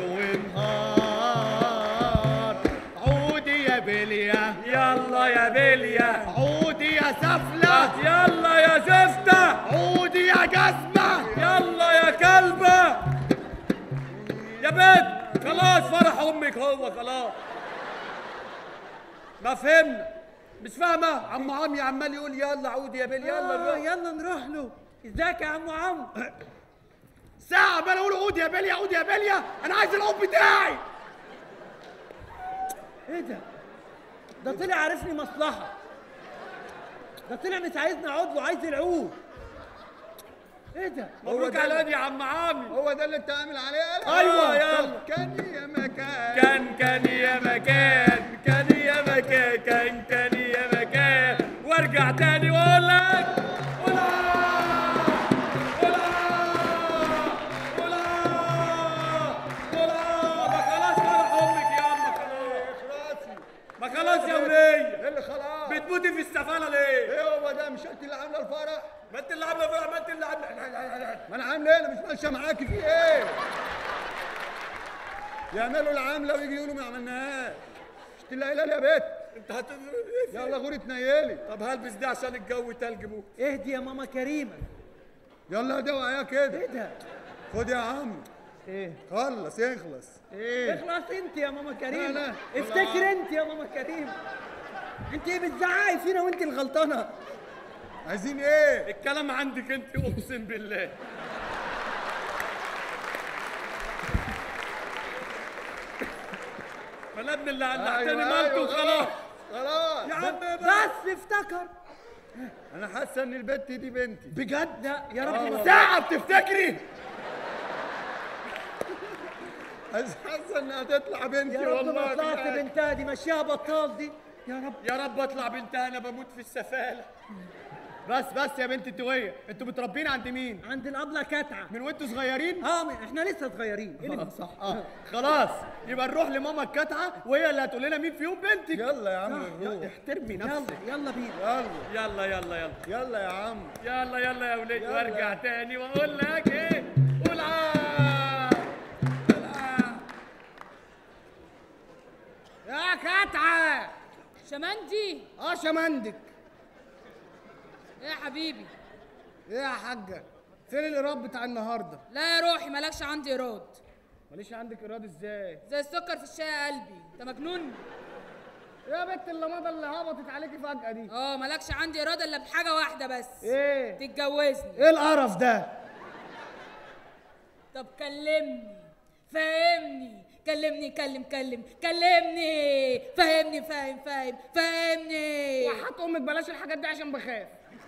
ونهار عودي يا بليا يلا يا بليا عودي يا سفلة يلا يا زفتة عودي يا جزمة يلا يا كلبة يا بنت خلاص فرح امك هو خلاص ما فهمنا مش فاهمة عم عمي عمال يقول يلا عودي يا بيل يلا يلا نروح يلا نروح له ازيك يا عم عمرو ساعة عمال اقول عود يا بليا عود يا بليا انا عايز العود بتاعي ايه ده ده طلع عارفني مصلحه ده طلع مش عايزني اقعد له عايز العود ايه ده مبروك ده على اللي- يا عم عمي هو ده اللي انت عامل عليه أيوة، يلا. طب كان يا مكان كان كان يا مكان كان يا مكان كان كان يا مكان وارجع تاني واقول لك ولا ولا ولا ولا ما خلاص فرح امك يا اما خلاص ما خلاص يا وليه ايه اللي خلاص بتموتي في السفالة ليه؟ ايه هو ده مش انت اللي عامله الفرح ما انت اللي عامله فرح ما انت اللي عامله ما انا عامله ايه انا مش ماشيه معاكي في ايه يعملوا العامله ويجي يقولوا ما عملناهاش مش انت اللي قايله لي يا بت انت هت يلا غوري تنيلي طب هلبس ده عشان الجو تلج موت اهدي يا ماما كريمه يلا ده وعيا كده ايه ده خد يا عم ايه خلص اخلص ايه اخلص انت يا ماما كريمه لا، لا. افتكر انت يا ماما كريمه انت ايه بتزعقي فينا وانت الغلطانه عايزين ايه الكلام عندك انت اقسم بالله ما لا ابن اللي علقتني أيوة، مالته أيوة، وخلاص خلاص يا عم بقى. بس افتكر انا حاسه ان البت دي بنتي بجد لا يا رب ما ساعة بتفتكري حاسه انها تطلع بنتي يا رب ما والله طلعت بالله. بنتها دي مشيها بطال دي يا رب يا رب اطلع بنتها انا بموت في السفاله بس بس يا بنت انتويه انتوا متربين عند مين عند الابله كاتعه من وانتوا صغيرين اه احنا لسه صغيرين ايه اللي صح اه خلاص يبقى نروح لماما الكاتعه وهي اللي هتقول لنا مين فيهم بنتك يلا يا عم يا- نروح احترمي يلا نفسك يلا بينا يلا يلا يلا يلا يلا يا عم يلا يلا يا ولاد يلا. وارجع تاني واقول لك ايه قول آه. قول آه. يا كتعه شمندي اه شمندك ايه يا حبيبي ايه يا حاجه فين الايراد بتاع النهارده لا يا روحي مالكش عندي ايراد ماليش عندك ايراد ازاي زي السكر في الشاي يا قلبي انت مجنون يا بنت اللمضه اللي هبطت عليكي فجاه دي اه مالكش عندي ايراد الا بحاجه واحده بس ايه تتجوزني ايه القرف ده طب كلمني فهمني كلمني كلم كلم كلمني فهمني فاهم فاهم فهمني وحط امك بلاش الحاجات دي عشان بخاف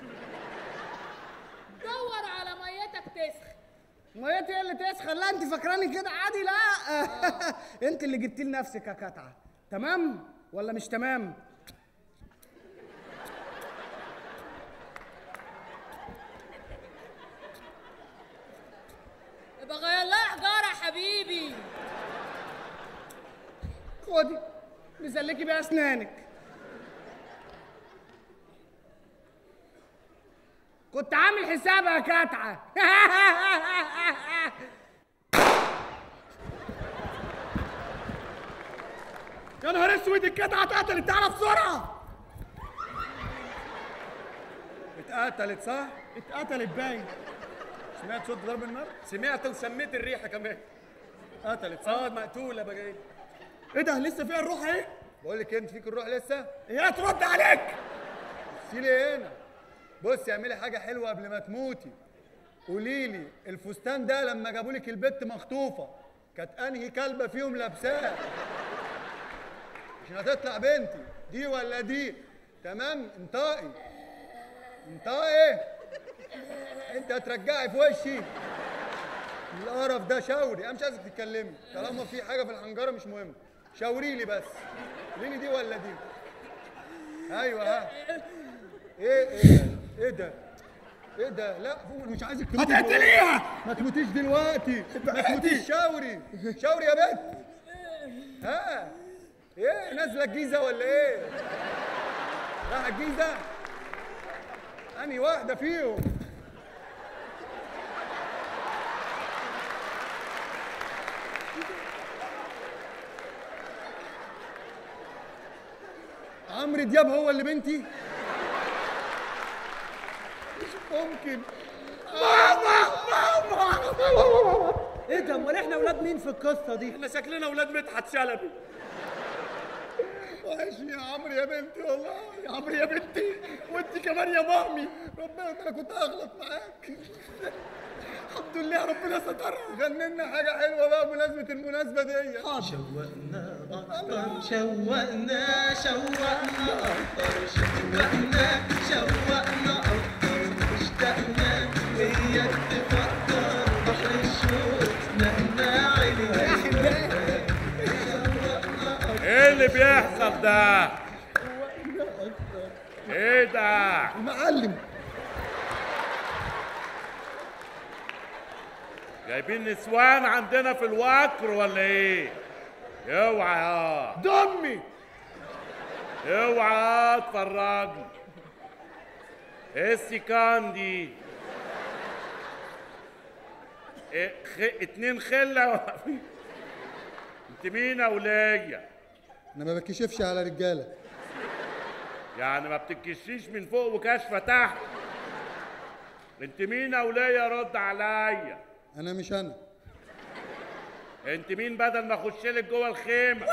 دور على ميتك تسخن ميتي هي اللي تسخن لا انت فاكراني كده عادي لا انت اللي جبتي لنفسك يا كتعه تمام ولا مش تمام يبقى غير لها حجاره يا حبيبي خدي نسلكي بيها اسنانك كنت عامل حسابها يا كتعه يا نهار اسود الكتعه اتقتلت تعالى بسرعه اتقتلت صح؟ اتقتلت باين سمعت صوت ضرب النار؟ سمعت وسميت الريحه كمان قتلت صح؟ اه مقتوله بقى ايه ايه ده لسه فيها الروح اهي بقول لك انت فيك الروح لسه؟ هي ترد عليك شيلي هنا بصي اعملي حاجه حلوه قبل ما تموتي قولي لي الفستان ده لما جابوا لك البت مخطوفه كانت انهي كلبه فيهم لابساه عشان هتطلع بنتي دي ولا دي تمام انطقي انطقي انت هترجعي في وشي القرف ده شاوري انا مش عايزك تتكلمي طالما في حاجه في الحنجره مش مهم شاوري لي بس قولي لي دي ولا دي ايوه ها ايه ايه ده؟ ايه ده؟ ايه ده؟ لا فوق مش عايزك تموتي هتقتليها ما تموتيش دلوقتي ما تموتيش شاوري شاوري يا بنت ها ايه نازله الجيزه ولا ايه؟ رايحه الجيزه؟ انهي واحده فيهم؟ عمرو دياب هو اللي بنتي؟ مش ممكن ايه ده امال احنا اولاد مين في القصه دي احنا شكلنا اولاد مدحت شلبي وحشني يا عمرو يا بنتي والله يا عمرو يا بنتي وانت كمان يا مامي ربنا ده انا كنت هغلط معاك الحمد لله ربنا سترها غني لنا حاجه حلوه بقى بمناسبه المناسبه دي شوقنا أكتر شوقنا شوقنا أكتر شوقنا شوقنا أكتر اشتقنا وياك تفكر بحر الشوق نقنا عينينا ايه اللي بيحصل ده؟ ايه ده؟ المعلم جايبين نسوان عندنا في الوكر ولا ايه؟ اوعى يا دمي اوعى تفرجني ايه السيكان دي؟ إيه خ... اتنين خلة واقفين. انت مين يا ولية؟ انا ما بكشفش على رجاله يعني ما بتكشيش من فوق وكشفة تحت انت مين يا ولية رد عليا انا مش انا انت مين بدل ما اخش لك جوه الخيمه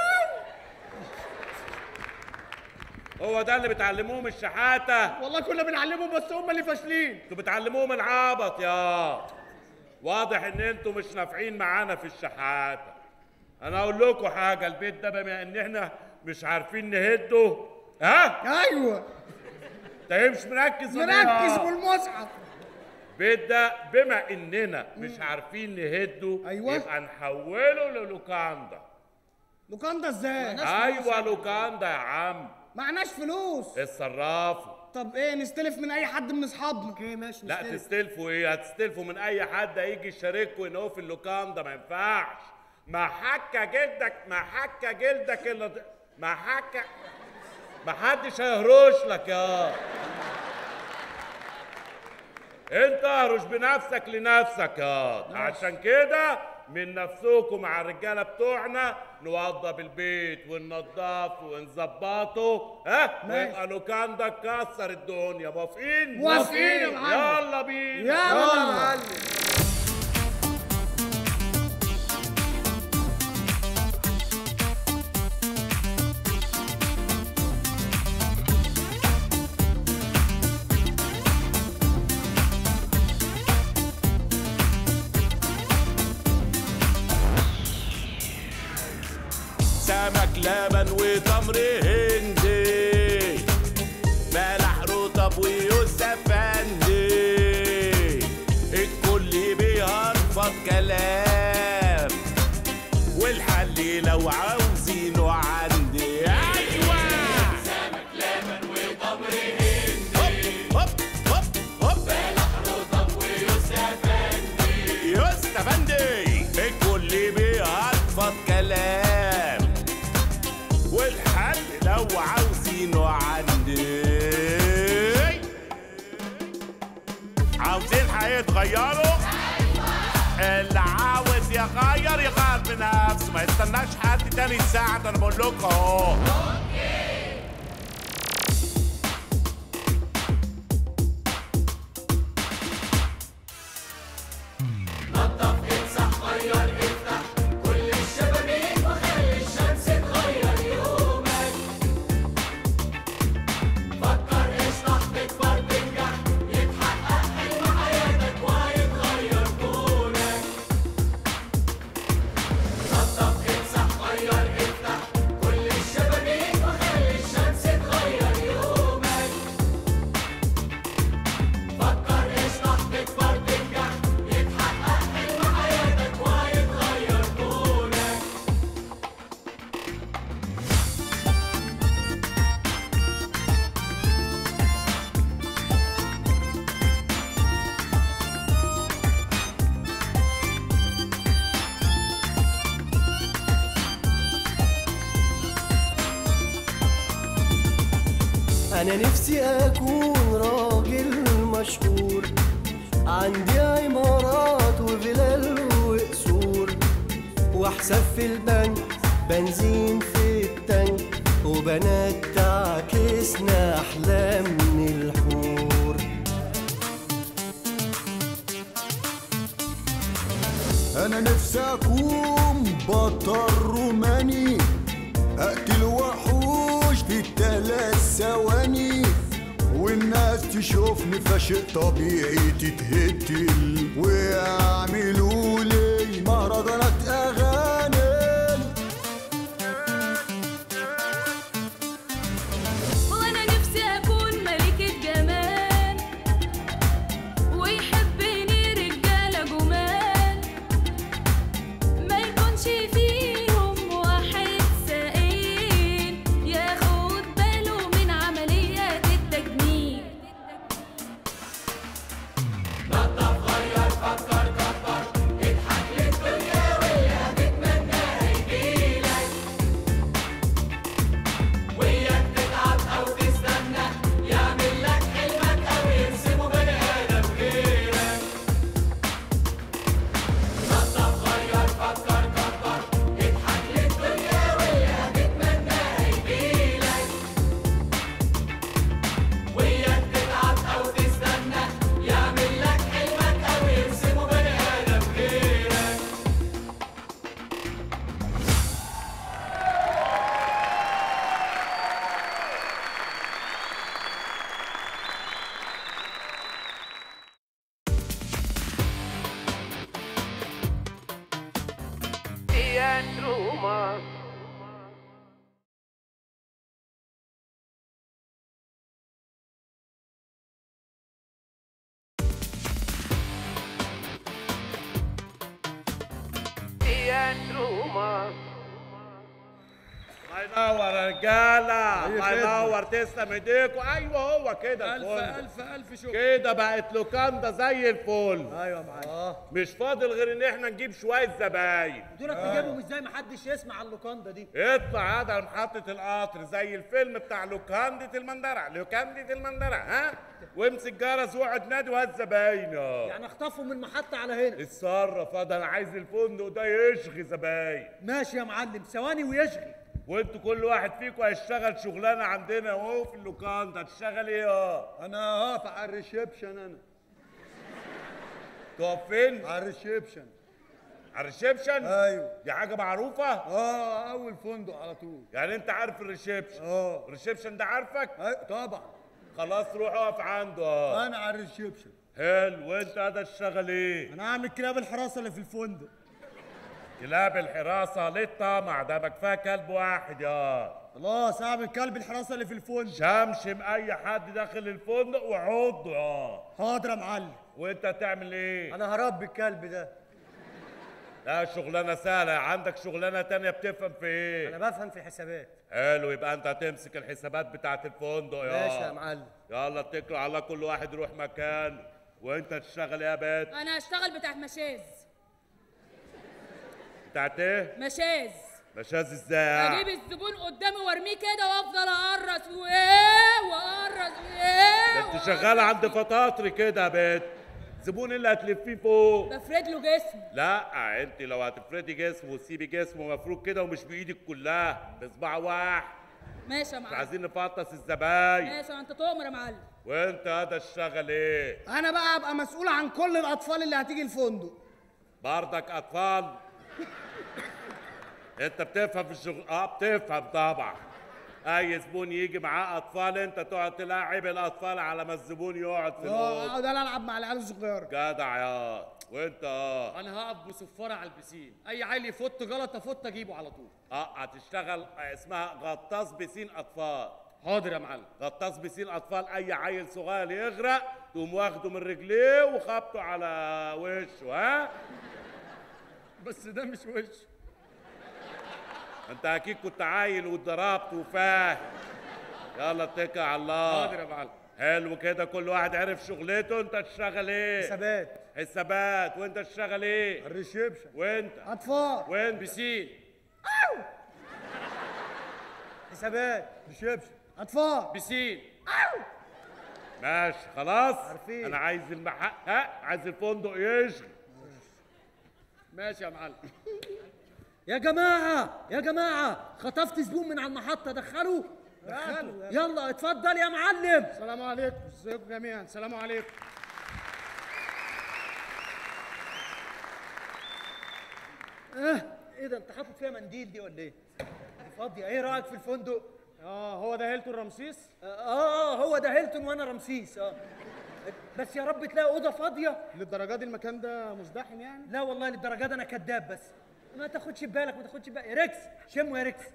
هو ده اللي بتعلموهم الشحاته والله كنا بنعلمهم بس هم اللي فاشلين انتوا بتعلموهم العبط يا واضح ان انتوا مش نافعين معانا في الشحاته انا اقول لكم حاجه البيت ده بما ان احنا مش عارفين نهده ها ايوه انت إيه مش مركز ولا إيه؟ مركز بالمصحف البيت ده بما اننا مش عارفين نهده أيوة. يبقى نحوله للوكاندا لوكاندا ازاي ايوه لوكاندا يا عم معناش فلوس اتصرفوا طب ايه نستلف من اي حد من اصحابنا اوكي ماشي لا نستلم. تستلفوا ايه هتستلفوا من اي حد هيجي يشارككوا ان هو في اللوكاندا ما ينفعش ما حكى جلدك ما حكى جلدك الا د- ما حكى ما حدش هيهرش لك يا انت اهرش بنفسك لنفسك يا عشان كده من نفسكم مع الرجاله بتوعنا نوضب البيت وننضفه ونظبطه ها ويبقى لوكاندا كسر الدنيا موافقين موافقين يا معلم. يلا بينا يلا يا معلم لبن وتمر هندي بلح رطب ويوسفندي الكل بيهرفض كلام والحل لو عاوزينه عندي ايوه سمك لبن وتمر هندي هوب هوب هوب بلح رطب ويوسفندي يوسفندي الكل بيهرفض كلام والحل لو عاوزينه عندي عاوزين هيتغيروا اللي عاوز يغير يغير بنفسه ما يستناش حد تاني يساعد انا بقول لكم اهو أنا نفسي أكون راجل مشهور عندي عمارات وفلل وقصور وحساب في البنك بنزين في التانك وبنات تعكسنا أحلام من الحور انا نفسي اكون بطل روماني اقتل وحوش في الثلاث ثواني والناس تشوفني فشيء طبيعي تتهتل ويعملوا لي مهرجانات اغاني وانا نفسي اكون ملكة جمال ويحبني رجالة جمال ما يكونش فيهم واحد سائل ياخد باله من عمليات التجميل الله ينور يا رجاله الله ينور تسلم ايديكوا ايوه هو كده الف الفل الف الف شكر كده بقت لوكاندا زي الفل ايوه يا معلم مش فاضل غير ان احنا نجيب شويه زباين دولت تجيبهم ازاي محدش يسمع عن اللوكاندا دي اطلع هذا على محطة القطر زي الفيلم بتاع لوكاندة المندرة لوكاندة المندرة ها وامسك جرس واقعد نادي وهات زباين اه يعني اخطفهم من محطة على هنا اتصرف هذا انا عايز الفندق ده يشغي زباين ماشي يا معلم ثواني ويشغي وانتوا كل واحد فيكم هيشتغل شغلانه عندنا اهو في اللوكاندا هتشتغل ايه اه انا هقف على الريسبشن انا تقف فين على الريسبشن على الريسبشن ايوه دي حاجه معروفه اه اول فندق على طول يعني انت عارف الريسبشن اه الريسبشن ده عارفك أي- طبعا خلاص روح اقف عنده اه انا على الريسبشن حلو وانت هذا تشتغل ايه انا هعمل كلاب الحراسه اللي في الفندق كلاب الحراسة للطمع ده ما كفايه كلب واحد يا خلاص اعمل كلب الحراسه اللي في الفندق شمشم اي حد داخل الفندق وعضه يا حاضر يا معلم وانت تعمل ايه؟ انا هربي الكلب ده لا شغلانة سهلة عندك شغلانة تانية بتفهم في ايه؟ انا بفهم في الحسابات حلو يبقى انت هتمسك الحسابات بتاعت الفندق يا ماشي يا معلم يلا اتكلوا على الله كل واحد يروح مكان وانت تشتغل ايه يا بيت انا هشتغل بتاعت مشاز بتاعت ايه؟ مشاز مشاز ازاي؟ اجيب الزبون قدامي وارميه كده وافضل اقرص وايه واقرص وايه ده انت شغالة عند فطاطري كده يا بيت زبون اللي هتلفيه فوق بفرد له جسم لا انت لو هتفردي جسمه وتسيبي جسمه مفروض كده ومش بايدك كلها بصباع واحد ماشي يا مش معلم عايزين نفطس الزباين ماشي انت تؤمر يا معلم وانت هذا الشغل ايه؟ انا بقى ابقى مسؤول عن كل الاطفال اللي هتيجي الفندق بردك اطفال انت بتفهم في الشغل اه بتفهم طبعا اي زبون يجي معاه اطفال انت تقعد تلاعب الاطفال على ما الزبون يقعد في اه الاوضه اقعد انا العب مع العيال الصغيره جدع يا وانت اه انا هقف بصفاره على البسين اي عيل يفوت غلط افوت اجيبه على طول اه هتشتغل اسمها غطاس بسين اطفال حاضر يا معلم غطاس بسين اطفال اي عيل صغير يغرق تقوم واخده من رجليه وخبطه على وشه ها بس ده مش وش انت اكيد كنت عايل واتضربت وفاهم يلا اتكل على الله حاضر يا معلم حلو كده كل واحد عرف شغلته انت تشتغل ايه حسابات حسابات وانت تشتغل ايه الريسبشن وانت اطفال وانت بسين حسابات ريسبشن اطفال بسين ماشي خلاص عارفين. انا عايز المحق ها عايز الفندق يشغل ماشي يا معلم يا جماعة يا جماعة خطفت زبون من على المحطة دخلوا دخلوا يلا اتفضل يا معلم السلام عليكم ازيكم جميعا السلام عليكم اه ايه ده انت حاطط فيها منديل دي ولا ايه؟ دي فاضية ايه رأيك في الفندق؟ اه هو ده هيلتون رمسيس اه اه هو ده هيلتون وانا رمسيس اه بس يا رب تلاقي اوضه فاضيه للدرجه دي المكان ده مزدحم يعني لا والله للدرجه دي انا كذاب بس ما تاخدش بالك ما تاخدش بالك يا ريكس شمه يا ريكس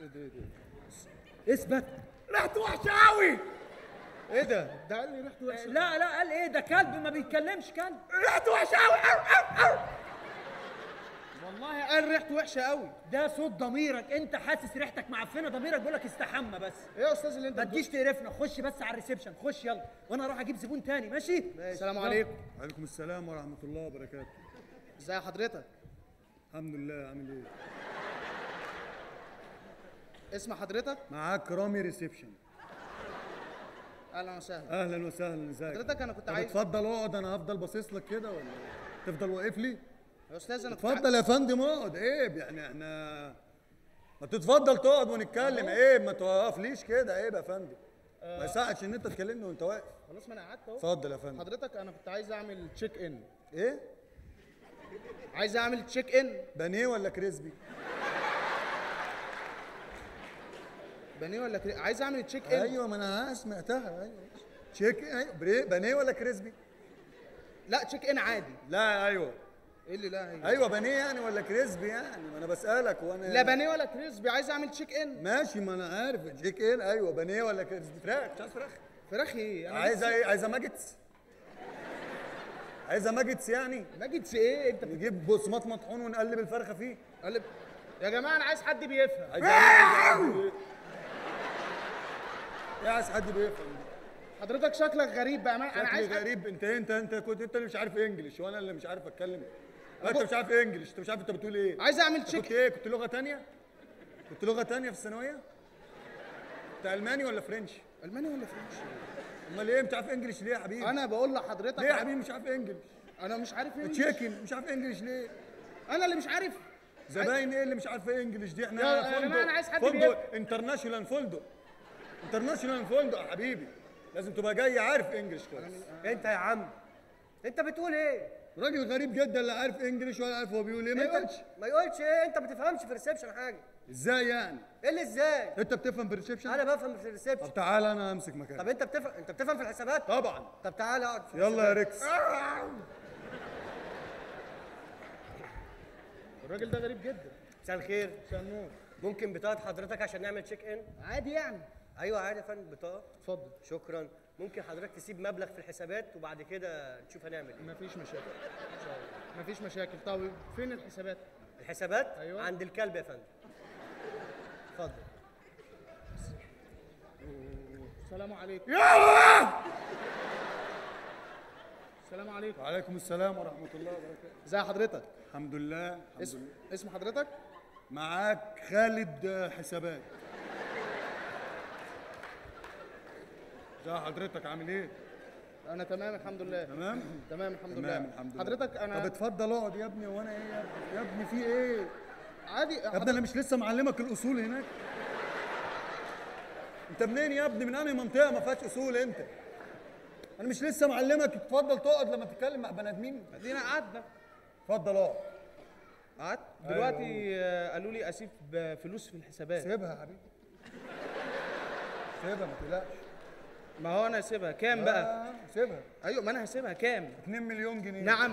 اثبت ريحته وحشه قوي ايه ده ده قال لي ريحته وحشه لا لا قال ايه ده كلب ما بيتكلمش كلب ريحته وحشه قوي والله قال ريحته وحشه قوي ده صوت ضميرك انت حاسس ريحتك معفنه ضميرك بيقول لك استحمى بس ايه يا استاذ اللي انت ما تجيش تقرفنا خش بس على الريسبشن خش يلا وانا اروح اجيب زبون تاني ماشي السلام عليكم وعليكم السلام ورحمه الله وبركاته ازي حضرتك الحمد لله عامل ايه اسم حضرتك معاك رامي ريسبشن اهلا وسهلا اهلا وسهلا ازيك حضرتك انا كنت طب عايز اتفضل اقعد انا هفضل باصص لك كده ولا إيه؟ تفضل واقف لي يا استاذ انا كنت اتفضل يا فندم اقعد عيب يعني احنا ما تتفضل تقعد ونتكلم عيب ما توقفليش كده عيب يا فندم ما يصحش ان انت تكلمني وانت واقف خلاص ما انا قعدت اهو اتفضل يا فندم حضرتك انا كنت عايز اعمل تشيك ان ايه عايز اعمل تشيك ان بانيه ولا كريسبي بانيه ولا كري... عايز اعمل تشيك ان ايوه ما انا سمعتها ايوه تشيك ايوه بري- بانيه ولا كريسبي لا تشيك ان عادي لا ايوه ايه اللي لا هي ايوه بانيه يعني ولا كريسبي يعني ما انا بسالك وانا لا بانيه ولا كريسبي عايز اعمل تشيك ان ماشي ما انا عارف تشيك ان ايوه بانيه ولا كريسبي فراخ مش عايز فراخ فراخ ايه انا عايزه ايه عايزه ماجتس عايزه ماجتس يعني ناجتس ايه انت نجيب بصمات مطحون ونقلب الفرخه فيه بتقلب يا جماعه انا عايز حد بيفهم عايز ايه إيه عايز حد بيفهم حضرتك شكلك غريب بقى انا شكلي عايز حد... غريب انت انت انت كنت انت اللي مش عارف انجلش وانا اللي مش عارف اتكلم لا، انت مش عارف انجلش انت مش عارف انت بتقول ايه عايز اعمل أنت كنت تشيك ايه كنت لغه تانية كنت لغه تانية في الثانويه انت الماني ولا فرنش الماني ولا فرنش امال ايه مش عارف انجلش ليه يا حبيبي انا بقول لحضرتك ليه يا حبيبي مش عارف انجلش انا مش عارف ايه تشيكن مش عارف انجلش ليه انا اللي مش عارف زباين ايه اللي مش عارف ايه انجلش دي احنا يا- يا جماعة فندق أنا عايز حد فندق انترناشونال فندق انترناشونال فندق يا حبيبي لازم تبقى جاي عارف انجلش كويس انت يا عم انت بتقول ايه راجل غريب جدا لا عارف انجلش ولا عارف هو بيقول ايه ما ما يقولش يقولش ما يقولش ايه انت ما بتفهمش في الريسبشن حاجه ازاي يعني ايه اللي ازاي انت بتفهم في الريسبشن انا بفهم في طب الريسبشن تعالى انا امسك مكانك طب انت بتفهم انت بتفهم في الحسابات طبعا طب تعالى اقعد في يلا يا الحسابات. ريكس الراجل ده غريب جدا مساء الخير مساء النور ممكن بطاقه حضرتك عشان نعمل تشيك ان عادي يعني ايوه عادي يا فندم بطاقه اتفضل شكرا ممكن حضرتك تسيب مبلغ في الحسابات وبعد كده نشوف هنعمل ايه مفيش مشاكل مفيش مشاكل طب فين الحسابات الحسابات أيوة. عند الكلب يا فندم اتفضل السلام عليكم السلام عليكم وعليكم السلام ورحمه الله وبركاته ازي حضرتك الحمد لله الحمد اسم لله اسم حضرتك معاك خالد آه، حسابات ازي حضرتك عامل ايه انا تمام الحمد لله تمام تمام الحمد تمام لله الحمد لله حضرتك طب انا اتفضل اقعد يا ابني وانا ايه يا ابني يا ابني في ايه عادي يا ابني انا مش لسه معلمك الاصول هناك انت منين يا ابني من انهي منطقه ما فيهاش اصول انت انا مش لسه معلمك اتفضل تقعد لما تتكلم مع بني ادمين ادينا قعدنا اتفضل اقعد قعدت دلوقتي آه، قالوا لي اسيب آه، فلوس في الحسابات سيبها يا حبيبي سيبها ما تقلقش ما هو انا هسيبها كام بقى آه، سيبها ايوه ما انا هسيبها كام 2 مليون جنيه نعم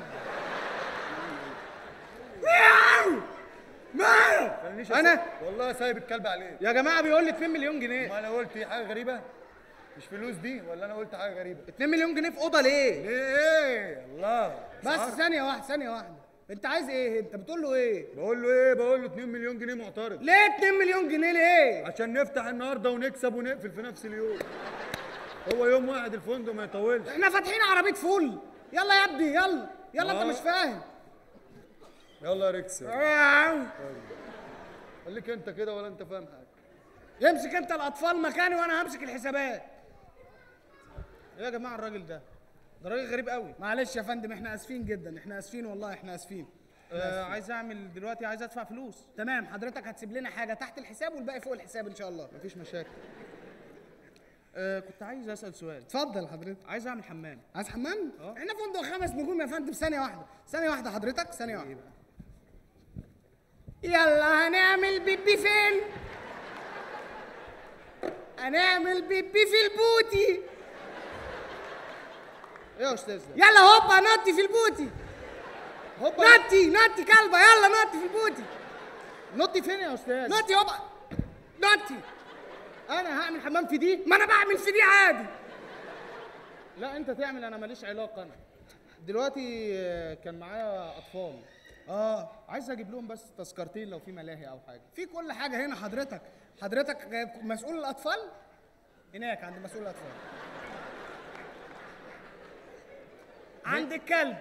خلينيش أنا؟ أسيب- والله سايب الكلب عليه يا جماعه بيقول لي 2 مليون جنيه ما انا قلت إيه، حاجه غريبه مش فلوس دي ولا انا قلت حاجه غريبه 2 مليون جنيه في اوضه ليه ليه ايه الله بس ثانيه واحده ثانيه واحده انت عايز ايه انت بتقول له ايه بقول له ايه بقول له 2 مليون جنيه معترض ليه 2 مليون جنيه ليه عشان نفتح النهارده ونكسب ونقفل في نفس اليوم هو يوم واحد الفندق ما يطولش احنا فاتحين عربيه فول يلا يا ابني يلا يلا انت آه. مش فاهم يلا يا ريكس خليك انت كده ولا انت فاهم حاجه يمسك انت الاطفال مكاني وانا همسك الحسابات ايه يا جماعه الراجل ده ده راجل غريب قوي معلش يا فندم احنا اسفين جدا احنا اسفين والله احنا اسفين آه عايز اعمل دلوقتي عايز ادفع فلوس تمام حضرتك هتسيب لنا حاجه تحت الحساب والباقي فوق الحساب ان شاء الله مفيش مشاكل آه كنت عايز اسال سؤال اتفضل حضرتك عايز اعمل حمام عايز حمام اه احنا فندق خمس نجوم يا فندم ثانيه واحده ثانيه واحده حضرتك ثانيه واحده يلا هنعمل بيبي فين هنعمل بيبي في البوتي ايه يا استاذ ده يلا هوبا نطي في البوتي هوبا نطي نطي كلبه يلا نطي في البوتي نطي فين يا استاذ نطي هوبا نطي انا هعمل حمام في دي ما انا بعمل في دي عادي لا انت تعمل انا ماليش علاقه انا دلوقتي آه، كان معايا اطفال اه عايز اجيب لهم بس تذكرتين لو في ملاهي او حاجه في كل حاجه هنا حضرتك حضرتك مسؤول الاطفال هناك عند مسؤول الاطفال عند الكلب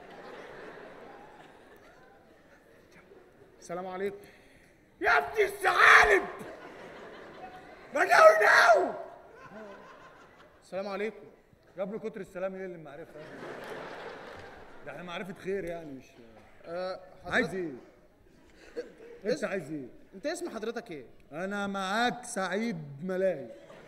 السلام عليكم يا ابني الثعالب نو نو السلام عليكم جاب له كتر السلام ايه اللي المعرفه ده احنا معرفه خير يعني مش آه عايز ايه انت عايز ايه انت اسم حضرتك ايه انا معاك سعيد ملاهي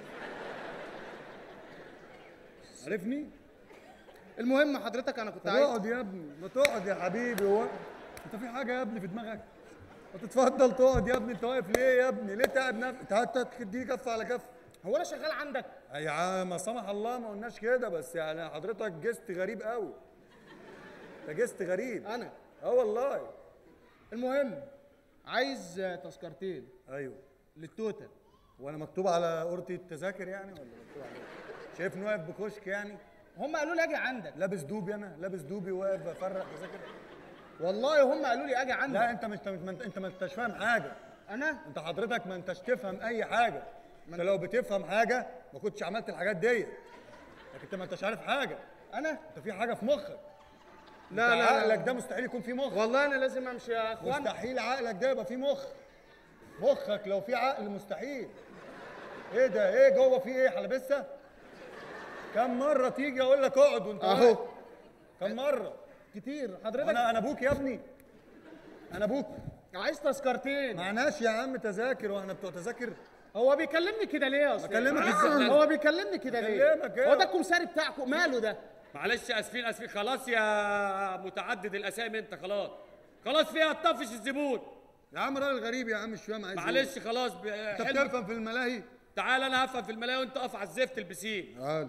عارفني المهم حضرتك انا كنت طب عايز اقعد يا ابني ما تقعد يا حبيبي هو انت في حاجه يا ابني في دماغك ما تتفضل تقعد يا ابني انت واقف ليه يا ابني ليه تعب نفسك هات تديني كف على كف هو انا شغال عندك يا عم ما سمح الله ما قلناش كده بس يعني حضرتك جست غريب قوي ده جست غريب انا اه والله المهم عايز آه، تذكرتين ايوه للتوتال وانا مكتوب على قرطي التذاكر يعني ولا مكتوب على إيه؟ شايفني واقف بكشك يعني هم قالوا لي اجي عندك لابس دوبي انا لابس دوبي واقف بفرق تذاكر والله هم قالوا لي اجي عندك لا انت مش انت مش- انت ما انتش فاهم حاجه انا انت حضرتك ما انتش تفهم اي حاجه انت لو بتفهم حاجه ما كنتش عملت الحاجات ديت لكن انت ما انتش عارف حاجه انا انت في حاجه في مخك لا انت لا لا عقلك ده مستحيل يكون فيه مخ والله انا لازم امشي يا اخوان مستحيل عقلك ده يبقى فيه مخ مخك لو فيه عقل مستحيل ايه ده ايه جوه فيه ايه حلبسه كم مره تيجي اقول لك اقعد وانت اهو واقف؟ كم مره كتير حضرتك انا انا ابوك يا ابني انا ابوك عايز تذكرتين معناش يا عم تذاكر واحنا بتوع تذاكر هو بيكلمني كده ليه يا استاذ بكلمك ازاي؟ هو بيكلمني كده ليه بكلمك ايه؟ هو ده الكمساري بتاعكم ماله ده معلش اسفين اسفين خلاص يا متعدد الاسامي انت خلاص خلاص فيها طفش الزبون يا عم راجل غريب يا عم مش فاهم عايز إيه. معلش خلاص ب- انت حلو. بتفهم في الملاهي تعال انا هفهم في الملاهي وانت اقف على الزفت البسين تعال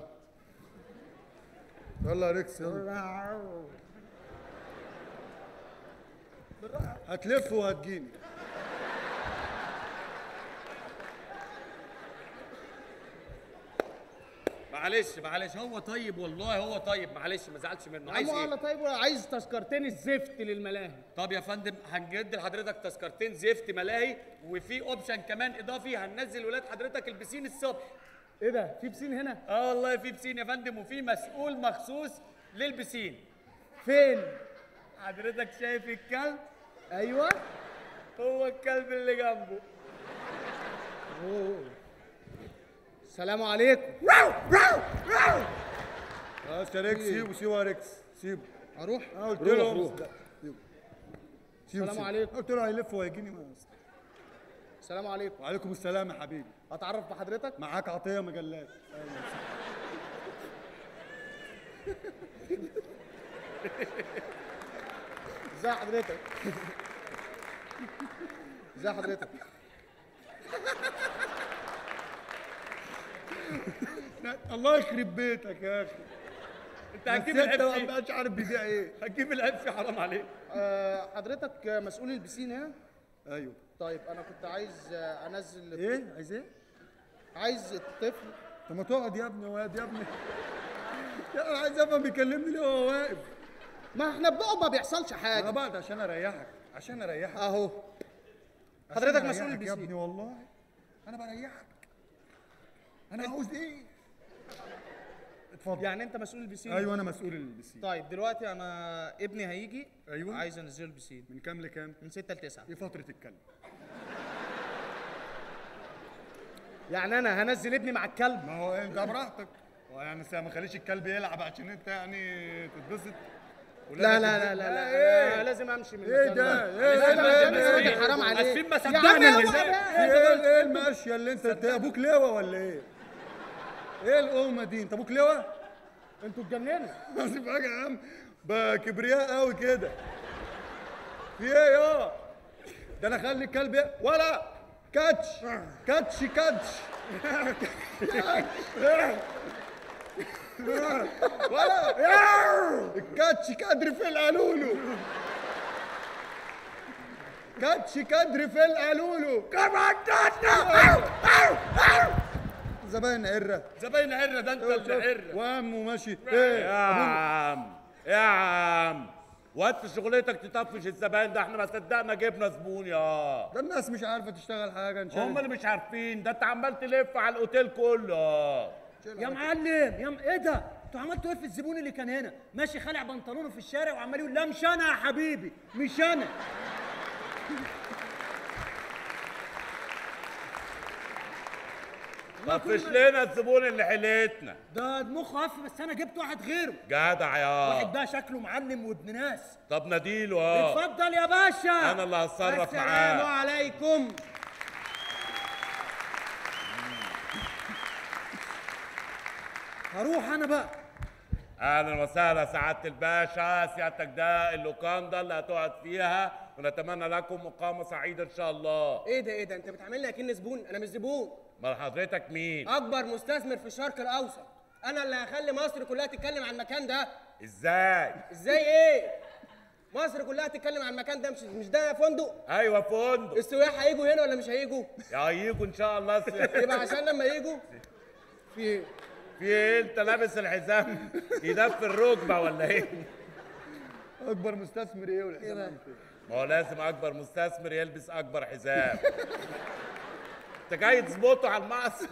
يلا يا ريكس يلا هتلف وهتجيني معلش معلش هو طيب والله هو طيب معلش ما زعلش منه عايز عايز انا ايه طيب عايز تذكرتين الزفت للملاهي طب يا فندم هنجد لحضرتك تذكرتين زفت ملاهي وفي اوبشن كمان اضافي هننزل ولاد حضرتك البسين الصبح ايه ده في بسين هنا اه والله في بسين يا فندم وفي مسؤول مخصوص للبسين فين حضرتك شايف الكلب ايوه هو الكلب اللي جنبه أوه. السلام عليكم خلاص يا ريكس سيبه سيبه يا ريكس سيبه اروح انا قلت روح، له روح. لا، سيبه. سيبه السلام سيبه. عليكم. قلت له هيلف وهيجيني ما- السلام عليكم وعليكم السلام يا حبيبي اتعرف بحضرتك معاك عطيه مجلات ازي حضرتك ازي حضرتك الله يخرب بيتك يا اخي انت هتجيب بس انت ما العفسي بقاش عارف بيبيع ايه هتجيب العفسي حرام عليك آه، حضرتك مسؤول البسين هنا ايوه طيب انا كنت عايز آه، انزل ايه عايز ايه عايز الطفل طب ما تقعد يا ابني واد يا ابني يا انا عايز افهم بيكلمني ليه وهو واقف ما احنا بنقعد ما بيحصلش انا حاجه بقعد عشان اريحك عشان اريحك اهو عشان حضرتك أريحك مسؤول يا البسين. ابني والله انا بريحك انا عاوز ايه اتفضل يعني انت مسؤول البسين ايوه انا مسؤول البسين طيب دلوقتي انا ابني هيجي ايوه عايز انزله البسين من كام لكام من 6 ل 9 ايه فتره الكلب يعني انا هنزل ابني مع الكلب ما هو انت براحتك هو يعني سا- ما خليش الكلب يلعب عشان انت يعني تتبسط لا لا لا لا لا ايه أنا لازم امشي من ايه المكان ده؟ ده ايه لا ده؟ لا ايه لا ده؟ يا راجل حرام عليك عارفين ما يا صدقنا عم اللي اوعى زي- بقى. ايه ايه الماشيه اللي انت انت ابوك لواء ولا ايه؟ ايه الامه دي؟ انت ابوك لواء؟ انتوا اتجننوا اسف حاجه يا عم بقى كبرياء قوي كده في ايه يا ده انا اخلي الكلب ي- ولا كاتش كاتش كاتش ولا الكاتش كادر في القالولو كاتش كادر في القالولو كمان زباين عره زباين عره ده انت اللي عره وامه ماشي يا ايه عم يا عم وقت شغلتك تطفش الزباين ده احنا ما صدقنا جبنا زبون يا ده الناس مش عارفه تشتغل حاجه ان شاء هم الله اللي مش عارفين ده انت عمال تلف على الاوتيل كله يا معلم يا م... ايه ده؟ انتوا عملتوا ايه في الزبون اللي كان هنا؟ ماشي خالع بنطلونه في الشارع وعمال يقول لا مش انا يا حبيبي مش انا طفش لنا الزبون اللي حليتنا ده مخه قف بس انا جبت واحد غيره جدع يا واحد بقى شكله معلم وابن ناس طب ناديله اه اتفضل يا باشا انا اللي هتصرف السلام معاه عليكم هروح انا بقى اهلا وسهلا سعاده الباشا سيادتك ده اللوكاندا اللي هتقعد فيها ونتمنى لكم مقامه سعيده ان شاء الله ايه ده ايه ده انت بتعاملني اكني زبون انا مش زبون امال حضرتك مين اكبر مستثمر في الشرق الاوسط انا اللي هخلي مصر كلها تتكلم عن المكان ده ازاي ازاي ايه مصر كلها تتكلم عن المكان ده مش مش ده فندق ايوه فندق السياح هيجوا هنا ولا مش هيجوا هيجوا ان شاء الله السياح. يبقى عشان لما يجوا في ايه في ايه انت لابس الحزام يدف الركبه ولا ايه اكبر مستثمر ايه والحساب عامل فين؟ ما هو لازم اكبر مستثمر يلبس اكبر حزام انت جاي تظبطه على المعصم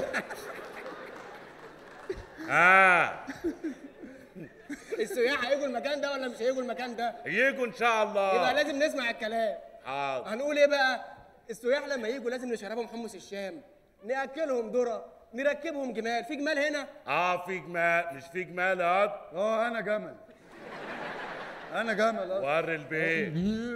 اه السياح هيجوا المكان ده ولا مش هيجوا المكان ده يجوا ان شاء يبقى الله لازم نسمع الكلام حاضر هنقول ايه بقى السياح لما يجوا لازم نشربهم حمص الشام ناكلهم ذره نركبهم جمال في جمال هنا اه في جمال مش في جمال اه اه انا جمل انا جمل اه وري البيت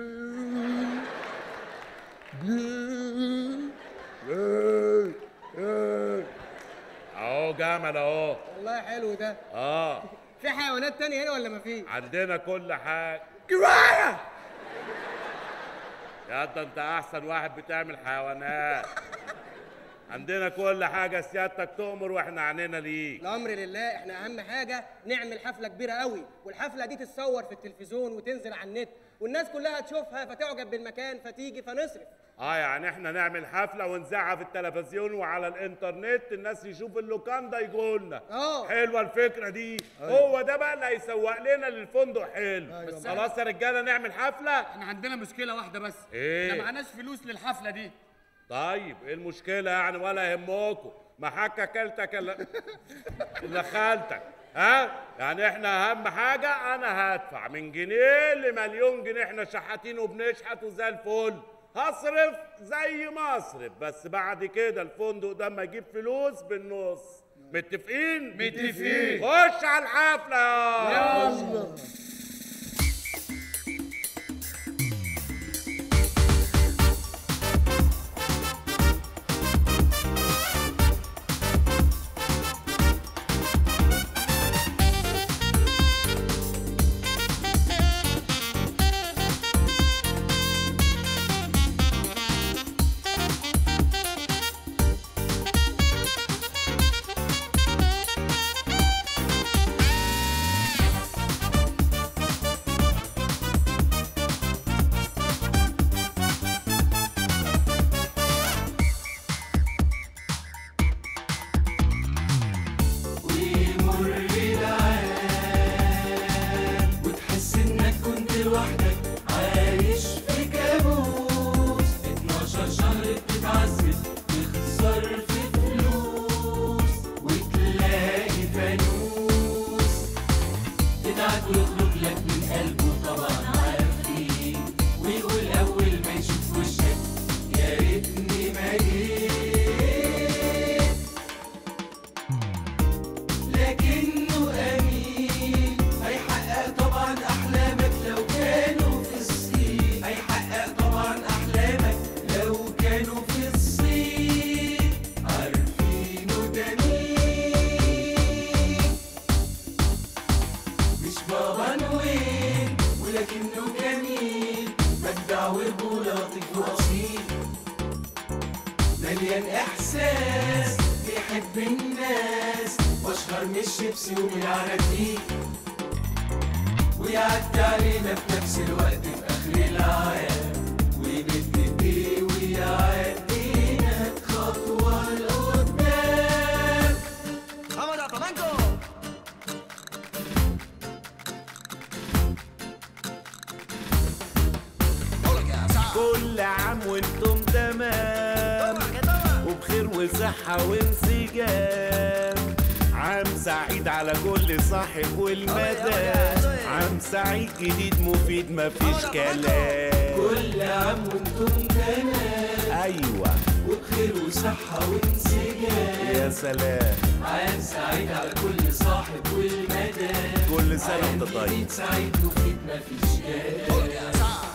إيه، إيه. اهو جمل اهو والله حلو ده اه في حيوانات تانية هنا ولا مفيش عندنا كل حاجه كفايه يا ده انت احسن واحد بتعمل حيوانات عندنا كل حاجه سيادتك تؤمر واحنا عنينا ليك الامر لله احنا اهم حاجه نعمل حفله كبيره قوي والحفله دي تتصور في التلفزيون وتنزل على النت والناس كلها تشوفها فتعجب بالمكان فتيجي فنصرف اه يعني احنا نعمل حفله ونذاعها في التلفزيون وعلى الانترنت الناس يشوف اللوكاندا يجوا لنا اه حلوه الفكره دي هو ده بقى اللي هيسوق لنا للفندق حلو بس خلاص يا رجاله نعمل حفله احنا عندنا مشكله واحده بس إيه؟ احنا معناش فلوس للحفله دي طيب ايه المشكله يعني ولا يهمكم ما حكى كلتك الا إلا خالتك ها يعني احنا اهم حاجه انا هدفع من جنيه لمليون جنيه احنا شحاتين وبنشحت وزي الفل هصرف زي ما اصرف بس بعد كده الفندق ده ما يجيب فلوس بالنص متفقين متفقين. خش على الحفله يلا. ويمر العام وتحس انك كنت لوحدك عايش في كابوس 12 شهر بتتعذب تخسر في فلوس وتلاقي فانوس تدعك ويخرج لك من قلبه طبعا عارفين ويقول اول ما يشوف وشك يا ريتني ما جيت لكنه أمين هيحقق طبعا أحلامك لو كانوا في الصين هيحقق طبعا أحلامك لو كانوا في الصين عارفينه ده مين مش بابا نويل ولكنه جميل مجدع ورجولاتك وأصيل مليان احساس بيحب الناس واشهر من الشيبسي ومن العناتيل ويعدي علينا في نفس الوقت في اخر العام ويمد ايديه ويعدينا خطوه لقدام كل عام وانتم تمام وبخير وصحة وانسجام عام سعيد على كل صاحب والمدام عام سعيد جديد مفيد مفيش كلام كل عام وانتم تمام ايوه وبخير وصحه وانسجام يا سلام عام سعيد على كل صاحب والمدام كل سنة وانت عام طيب جديد سعيد مفيد مفيش كلام